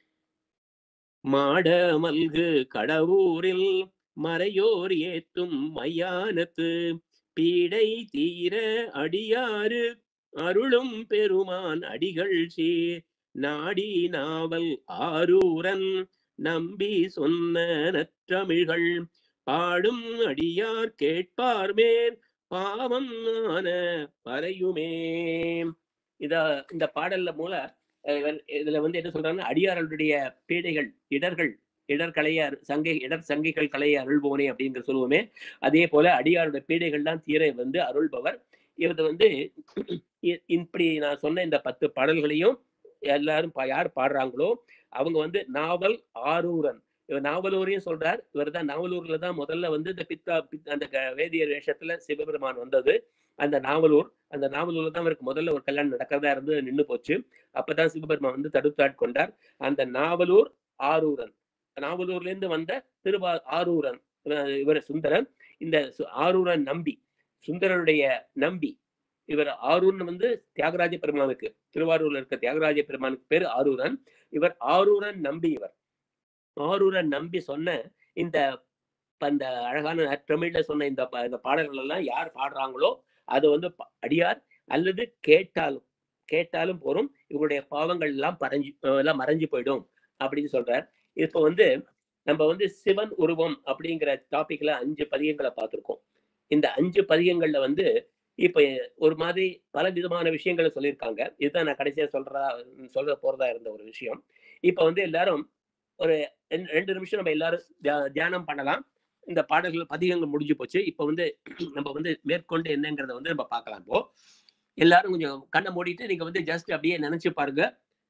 மாட மல்கு கடவுரில் மறையோர் ஏத்தும் மையானத்து பீடை தீர அடியாறு அருளும் பெருமான் அடிகள் சீர் நாடி நாவல் ஆரூரன் நம்பி சொன்ன நற்றமிழ்கள் பாடும் அடியார் கேட்பார் மேல் பாவம் ஆன பறையுமே இத இந்த பாடல்ல மூல அஹ், இவர் இதுல வந்து என்ன சொல்றாங்கன்னா அடியார்களுடைய பீடைகள் இடர்கள் இடர்களைய அரு- சங்கை இடர் சங்கைகள் கலைய அருள்பவனே அப்படிங்கிற சொல்லுவோமே அதே போல அடியாருடைய பீடைகள்லாம் தீர வந்து அருள்பவர் இவர் வந்து இ- இப்படி நான் சொன்ன இந்த பத்து பாடல்களையும் எல்லாரும் பா- யார் பாடுறாங்களோ அவங்க வந்து நாவல் ஆரூரன் இவர் நாவலூரையும் சொல்றார் இவர் தான் நாவலூர்ல தான் முதல்ல வந்து இந்த பித்தா பித்- அந்த க- வேதியர் வேஷத்துல சிவபெருமான் வந்தது அந்த நாவலூர் அந்த நாவலூர்ல தான் அவருக்கு முதல்ல ஒரு கல்யாணம் நடக்கிறதா இருந்து நின்னு போச்சு அப்பதான் சிவபெருமான் வந்து தடுத்தாட்கொண்டார் அந்த நாவலூர் ஆரூரன் நாவலூர்ல இருந்து வந்த திருவா ஆரூரன் அஹ் இவர் சுந்தரன் இந்த சு- ஆரூரன் நம்பி சுந்தரனுடைய நம்பி இவர் ஆரூர்னு வந்து தியாகராஜ பெருமானுக்கு திருவாரூர்ல இருக்க தியாகராஜ பெருமானுக்கு பேர் ஆரூரன் இவர் ஆரூரன் நம்பி இவர் ஆரூரன் நம்பி சொன்ன இந்த ப- இந்த அழகான தமிழ்ல சொன்ன இந்த ப- இந்த பாடல்கள் எல்லாம் யார் பாடுறாங்களோ அது வந்து ப- அடியார் அல்லது கேட்டாலும் கேட்டாலும் போறோம் இவங்களுடைய பாவங்கள் எல்லாம் பறஞ்சு அஹ் எல்லாம் மறைஞ்சு போயிடும் அப்படின்னு சொல்றார் இப்போ வந்து நம்ம வந்து சிவன் உருவம் அப்படிங்கிற டாபிக்ல அஞ்சு பதிகங்களை பார்த்திருக்கோம் இந்த அஞ்சு பதிகங்கள்ல வந்து இப்ப ஒரு மாதிரி பல விதமான விஷயங்களை சொல்லியிருக்காங்க இதுதான் நான் கடைசியா சொல்றதா சொல்ல போறதா இருந்த ஒரு விஷயம் இப்ப வந்து எல்லாரும் ஒரு ரெண்டு- ரெண்டு நிமிஷம் நம்ம எல்லாரும் தியா- தியானம் பண்ணலாம் இந்த பாடல்கள் பதிகங்கள் முடிஞ்சு போச்சு இப்ப வந்து நம்ம வந்து மேற்கொண்டு என்னங்கிறத வந்து நம்ம பார்க்கலாம் இப்போ எல்லாரும் கொஞ்சம் கண்ணை மூடிட்டு நீங்க வந்து ஜஸ்ட் அப்படியே நினைச்சு பாருங்க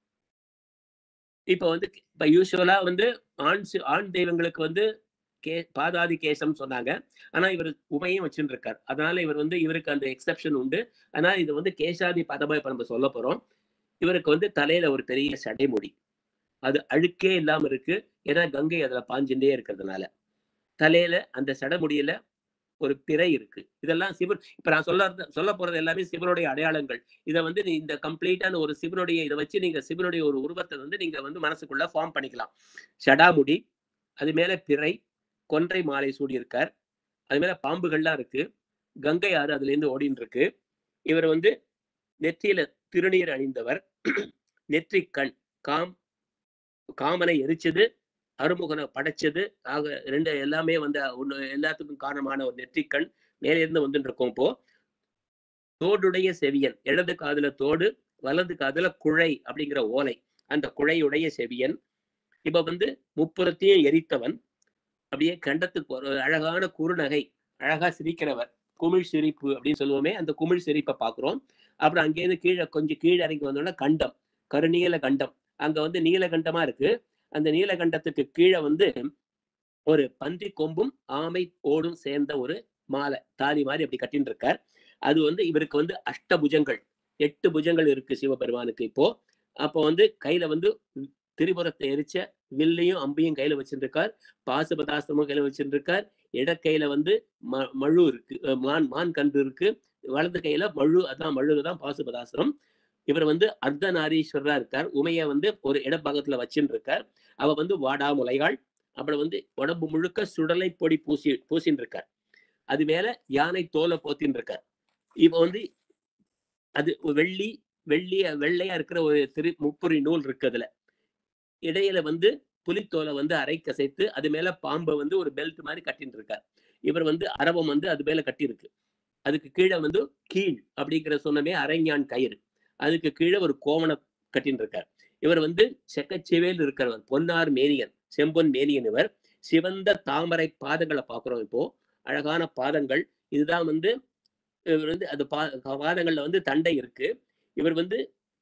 இப்ப வந்து இப்ப யூஸ்வலா வந்து ஆண் சி- ஆண் தெய்வங்களுக்கு வந்து கே பாதாதி கேசம் சொன்னாங்க ஆனா இவர் உமையும் வச்சுட்டு இருக்கார் அதனால இவர் வந்து இவருக்கு அந்த எக்ஸெப்ஷன் உண்டு ஆனா இது வந்து கேசாதி பதமா இப்ப நம்ம சொல்ல போறோம் இவருக்கு வந்து தலையில ஒரு பெரிய சடைமுடி அது அழுக்கே இல்லாம இருக்கு ஏன்னா கங்கை அதுல பாஞ்சுட்டே இருக்கிறதுனால தலையில அந்த சடைமுடியில ஒரு பிறை இருக்கு இதெல்லாம் சிவன் இப்ப நான் சொல்ல சொல்ல போறது எல்லாமே சிவனுடைய அடையாளங்கள் இதை வந்து நீ இந்த கம்ப்ளீட்டான ஒரு சிவனுடைய இதை வச்சு நீங்க சிவனுடைய ஒரு உருவத்தை வந்து நீங்க வந்து மனசுக்குள்ள ஃபார்ம் பண்ணிக்கலாம் சடாமுடி அது மேல பிறை கொன்றை மாலை சூடியிருக்கார் அது மேல பாம்புகள்லாம் இருக்கு கங்கை ஆறு அதுல இருந்து ஓடின்னு இருக்கு இவர் வந்து நெற்றியில திருநீர் அணிந்தவர் நெற்றிக் கண் காம் காமனை எரிச்சது அருமுகனை படைச்சது ஆக ரெண்டு எல்லாமே வந்து ஒண்ணு எல்லாத்துக்கும் காரணமான ஒரு நெற்றிக்கண் மேலே இருந்து வந்துட்டு இருக்கோம் இப்போ தோடுடைய செவியன் இடது காதுல தோடு வலது காதுல குழை அப்படிங்கிற ஓலை அந்த குழையுடைய செவியன் இப்ப வந்து முப்புறத்தையும் எரித்தவன் அப்படியே கண்டத்துக்கு ஒரு அழகான குறுநகை அழகா சிரிக்கிறவர் குமிழ் சிரிப்பு அப்படின்னு சொல்லுவோமே அந்த குமிழ் சிரிப்பை பார்க்கிறோம் அப்புறம் அங்கேயிருந்து கீழே கொஞ்சம் கீழே இறங்கி வந்தோம்னா கண்டம் கருநீல கண்டம் அங்க வந்து நீலகண்டமா இருக்கு அந்த நீலகண்டத்துக்கு கீழே வந்து ஒரு பன்றி கொம்பும் ஆமை ஓடும் சேர்ந்த ஒரு மாலை தாலி மாதிரி அப்படி கட்டின்னு இருக்கார் அது வந்து இவருக்கு வந்து அஷ்டபுஜங்கள் எட்டு புஜங்கள் இருக்கு சிவபெருமானுக்கு இப்போ அப்போ வந்து கையில வந்து திரிபுரத்தை எரிச்ச வில்லையும் அம்பையும் கையில வச்சிருக்கார் பாசுபதாஸ்திரமும் கையில வச்சிருக்கார் இடக்கையில வந்து ம மழு இருக்கு அஹ் மான் மான் கன்று இருக்கு வலது கையில மழு அதான் மழு தான் பாசுபதாஸ்திரம் இவர் வந்து அர்த்தநாரீஸ்வரரா இருக்கார் உமைய வந்து ஒரு இடப்பாகத்துல வச்சுன்னு இருக்கார் அவ வந்து வாடாமுலைகாள் அப்புறம் வந்து உடம்பு முழுக்க சுடலை பொடி பூசி பூசின்னு இருக்கார் அது மேல யானை தோலை போத்தின்னு இருக்கார் இவ வந்து அது வெள்ளி வெள்ளிய வெள்ளையா இருக்கிற ஒரு திரு முப்புரி நூல் இருக்கு அதுல இடையில வந்து புலித்தோலை வந்து அரை கசைத்து அது மேல பாம்பை வந்து ஒரு பெல்ட் மாதிரி கட்டின்னு இருக்கார் இவர் வந்து அரவம் வந்து அது மேல கட்டியிருக்கு அதுக்கு கீழே வந்து கீழ் அப்படிங்கிற சொன்னமே அரைஞான் கயிறு அதுக்கு கீழே ஒரு கோவண கட்டின்னு இருக்கார் இவர் வந்து செக்கச்சிவேல் இருக்கிறவர் பொன்னார் மேனியன் செம்பொன் மேனியன் இவர் சிவந்த தாமரை பாதங்களை பார்க்கிறோம் இப்போ அழகான பாதங்கள் இதுதான் வந்து இவர் வந்து அது பா பாதங்கள்ல வந்து தண்டை இருக்கு இவர் வந்து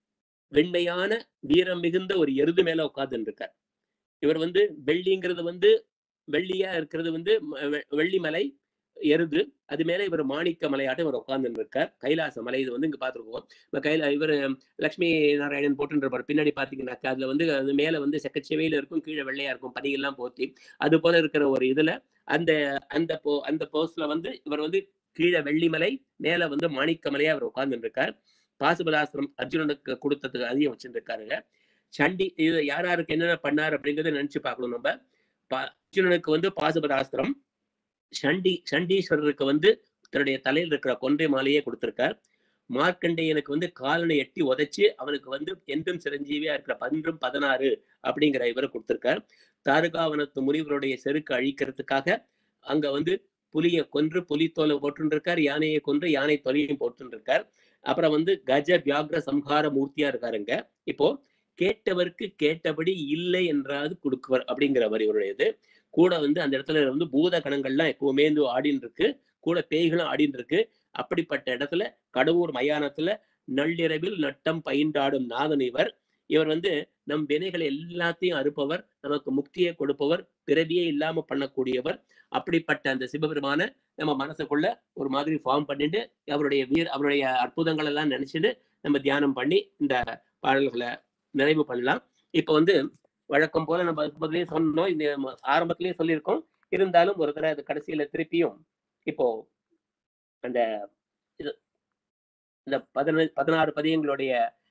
வெண்மையான வீரம் மிகுந்த ஒரு எருது மேல உட்கார்ந்துட்டு இருக்கார் இவர் வந்து வெள்ளிங்கிறது வந்து வெள்ளியா இருக்கிறது வந்து ம- வெ- வெள்ளிமலை எருது அது மேல இவர் மாணிக்க மலையாட்டம் இவர் உட்கார்ந்துட்டு இருக்கார் கைலாச மலை இது வந்து இங்க பார்த்துருக்கோம் இப்ப கையில இவர் லட்சுமி நாராயணன் போட்டுருப்பார் பின்னாடி பாத்தீங்கன்னாக்கா அதுல வந்து அது மேல வந்து செக்கச்செவையில இருக்கும் கீழே வெள்ளையா இருக்கும் பனியெல்லாம் போத்தி அது போல இருக்கிற ஒரு இதுல அந்த அந்த போ அந்த போஸ்ட்ல வந்து இவர் வந்து கீழே வெள்ளிமலை மேல வந்து மாணிக்கமலையா அவர் உட்கார்ந்துட்டு இருக்கார் பாசுபதாஸ்திரம் அர்ஜுனனுக்கு கொடுத்ததுக்கு அதையும் வச்சுட்டு இருக்காருங்க சண்டி இது யார் யாருக்கு என்னென்ன பண்ணார் அப்படிங்கறத நினைச்சு பார்க்கணும் நம்ம பா- அர்ஜுனனுக்கு வந்து பாசுபதாஸ்திரம் சண்டி சண்டீஸ்வரருக்கு வந்து தன்னுடைய தலையில் இருக்கிற கொன்றை மாலையே கொடுத்திருக்கார் மார்க்கண்டேயனுக்கு வந்து காலனை எட்டி உதைச்சு அவனுக்கு வந்து என்றும் சிரஞ்சீவியா இருக்கிற பன்றும் பதினாறு அப்படிங்கிற இவரை கொடுத்திருக்கார் தாருகாவனத்து முனிவருடைய செருக்கு அழிக்கிறதுக்காக அங்க வந்து புலியை கொன்று புலித்தோலை போட்டுருக்கார் யானையை கொன்று யானை தொலையும் போட்டுருக்கார் அப்புறம் வந்து கஜ வியாக்ர சம்ஹார மூர்த்தியா இருக்காருங்க இப்போ கேட்டவருக்கு கேட்டபடி இல்லை என்றாவது கொடுக்குவர் அப்படிங்கிறவர் இவருடையது கூட வந்து அந்த இடத்துல வந்து பூத கணங்கள்லாம் எப்பவுமே வந்து ஆடின்னு இருக்கு கூட பேய்களும் ஆடின்னு இருக்கு அப்படிப்பட்ட இடத்துல கடவுர் மயானத்துல நள்ளிரவில் நட்டம் பயின்றாடும் நாதன் இவர் இவர் வந்து நம் வினைகளை எல்லாத்தையும் அறுப்பவர் நமக்கு முக்தியை கொடுப்பவர் பிறவியே இல்லாம பண்ணக்கூடியவர் அப்படிப்பட்ட அந்த சிவபெருமான நம்ம மனசுக்குள்ள ஒரு மாதிரி ஃபார்ம் பண்ணிட்டு அவருடைய வீர் அவருடைய அற்புதங்கள் எல்லாம் நினைச்சுட்டு நம்ம தியானம் பண்ணி இந்த பாடல்களை நிறைவு பண்ணலாம் இப்போ வந்து வழக்கம் போல நம்ம அதுக்கு முதல்லயே சொன்னோம் இந்த ம- ஆரம்பத்திலேயே சொல்லியிருக்கோம் இருந்தாலும் ஒரு தடவை அது கடைசியில திருப்பியும் இப்போ அந்த இது இந்த பதின பதினாறு பதியங்களுடைய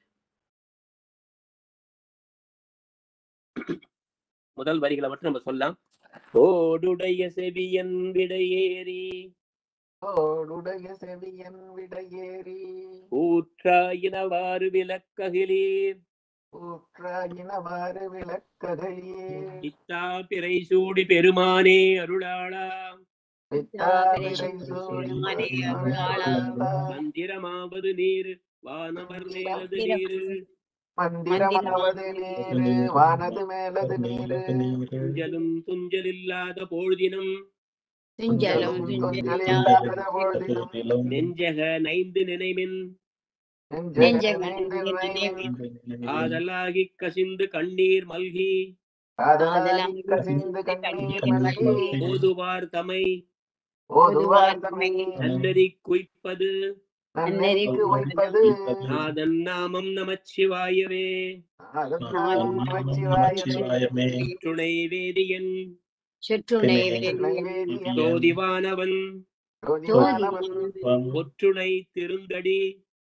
முதல் வரிகளை மட்டும் நம்ம சொல்லலாம் ஓடுடைய செவியன் விடையேறி ஓடுடைய செவியன் விடையேறி ஊற்றாயினவாறு விளக்ககிலீர் ஊற்றாயினவாறு விளக்கதையே இத்தா பிறை சூடி பெருமானே அருளாளா பித்தாபிரை சூடி பெருமானே அருளாளா. மந்திரமாவது நீர் வானவர் மேலது நீர் மந்திரமாவது நீரு வானது மேலது நீரு துஞ்சலும் துஞ்சலில்லாத பொழுதினும் துஞ்சலும் துஞ்சலில்லாத பொழுதிலும் நெஞ்சக நைந்து நினைமின் நெஞ்சகனைந்து ஆதலாகி கசிந்து கண்ணீர் மல்கி காதலாகி கசிந்து கண்ணீர் மல்கி ஓதுவார் தமை ஓதுவார் தம்மை நன்னறி குய்ப்பது நன்னெறிக்கு வைப்பது நாதன் நாமம் நமச்சிவாயவே அதற்காலம் நமச்சிவாயமே. துணை வேதியன் சுற்றுணை நைவேத்தியம் ஜோதிவானவன் ஜோதிவானவன் ஒற்றுணை திருந்தடி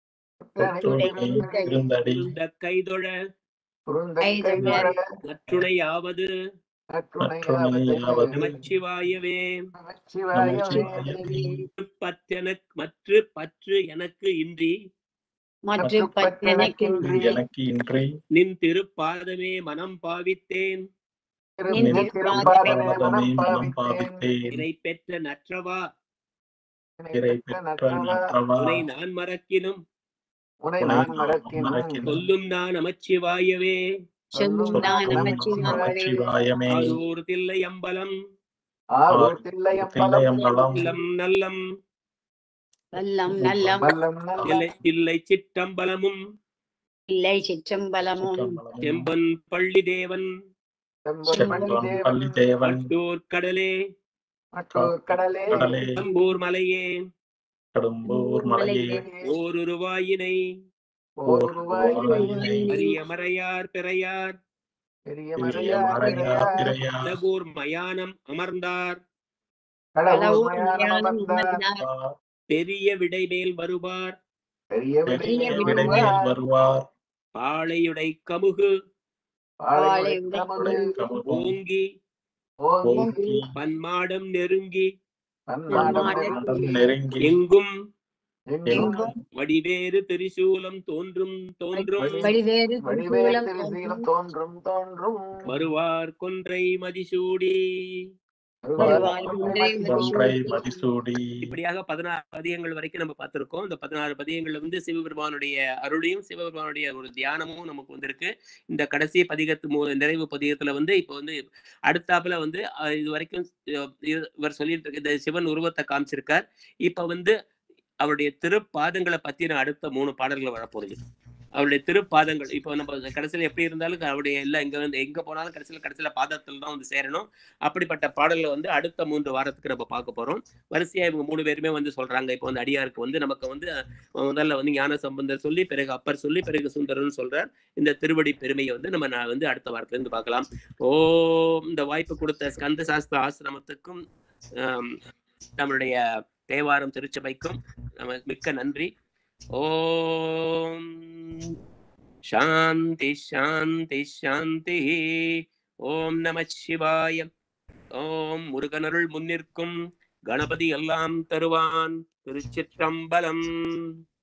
திருந்தடி இந்த கைதொழ குறுந்தகை தொழ நற்றுணையாவது நற்றுணையாவது நமச்சிவாயவே நமச்சிவாயமே. பத்தெனக் மற்று பற்று எனக்கு இன்றி மற்றும் பத்தெனக்கின்றி எனக்கு இன்றி நின் திருப்பாதமே மனம் பாவித்தேன் திருந்த திருப்பாதமே பாதமே மனம் மனம் பாவித்தேன். பாவித்தேன் இதை பெற்ற நற்றவா இறை பெற்ற நற்றவா உனை நான் மறக்கினும் உனை உனை நான் நான் மறக்கினும் மறக்கினும். சொல்லும் நான் நமச்சிவாயவே சொல்லும் நான் நமச்சிவாயவே நமச்சிவாயமே ஆரூர் தில்லை அம்பலம் ஆரூர் தில்லையம்பலம் தில்லையம்பலம் நல்லம் நல்லம் வல்லம் நல்லம் வல்லம் நல்ல தில்லை தில்லை சிற்றம்பலமும் இல்லை சிற்றம்பலமும் சிற்றம்பலமும் செம்பன் பள்ளி தேவன் செம்பொன் செம்பொன் தேவன் பள்ளி தேவன் பட்டூர் கடலே மற்றொரு கடலே கடலே அம்பூர் மலையே கடும்பூர் மலையே ஓருருவாயினை ஓர் ரூபாய் ஓருருவாயினை அரியமறையார் பிறையார் பெரிய பெரிய மறையார் மறையார் பிறையார் பிறையார் அழகூர் மயானம் அமர்ந்தார் கடவுள் அளவும் மயானம் ஞானம் வந்தார். வந்தார். பெரிய விடைமேல் வருவார் பெரிய பெரிய விடைமேல் விடைமேல் வருவார். வருவார் பாளையுடை கமுகு பாலை பாலை உடைத்தமது கமுகும் ஓங்கி ஓங்கி ஓங்கி பன்மாடம் நெருங்கி பன்மாடம் பன்மாடம் நெருங்கி நெருங்கி எங்கும் எங்கும் எங்கும் வடிவேறு திரிசூலம் தோன்றும் தோன்றும் வடிவேறு வடிவேல் திருசூலம் திருசீலம் தோன்றும் தோன்றும் வருவார் கொன்றை மதிசூடி வருவார் ஒன்றை ஒன்றை மதிசூடி இப்படியாக பதினாறு பதியங்கள் வரைக்கும் நம்ம பார்த்திருக்கோம் இந்த பதினாறு பதியங்கள்ல வந்து சிவபெருமானுடைய அருளையும் சிவபெருமானுடைய ஒரு தியானமும் நமக்கு வந்திருக்கு இந்த கடைசி பதிகத்து மூ நிறைவு பதிகத்துல வந்து இப்போ வந்து அடுத்தாப்புல வந்து அஹ், இது வரைக்கும் அஹ், இவர் இவர் சொல்லிட்டு இருக்க இந்த சிவன் உருவத்தை காமிச்சிருக்கார் இப்ப வந்து அவருடைய திருப்பாதங்களை பத்தின அடுத்த மூணு பாடல்கள் வரப்போகுது அவருடைய திருப்பாதங்கள் இப்போ நம்ம கடைசியில் எப்படி இருந்தாலும் அவருடைய எல்லாம் எங்க வந்து எங்க போனாலும் கடைசியில் கடைசியில பாதத்தில் தான் வந்து சேரணும் அப்படிப்பட்ட பாடல்களை வந்து அடுத்த மூன்று வாரத்துக்கு நம்ம பார்க்க போறோம் வரிசையா இவங்க மூணு பேருமே வந்து சொல்றாங்க இப்போ வந்து அடியாருக்கு வந்து நமக்கு வந்து அஹ், முதல்ல வந்து ஞான சம்பந்தர் சொல்லி பிறகு அப்பர் சொல்லி பிறகு சுந்தரன் சொல்றார் இந்த திருவடி பெருமையை வந்து நம்ம நான் வந்து அடுத்த வாரத்துல இருந்து பார்க்கலாம் ஓ இந்த வாய்ப்பு கொடுத்த ஸ்கந்த சாஸ்திர ஆசிரமத்துக்கும் ஆம், நம்மளுடைய தேவாரம் திருச்சபைக்கும் நம்ம மிக்க நன்றி ஓம் சாந்தி சாந்தி சாந்தி ஓம் நம சிவாய ஓம் முருகனருள் முன்னிற்கும் கணபதி எல்லாம் தருவான் திருச்சிற்றம்பலம்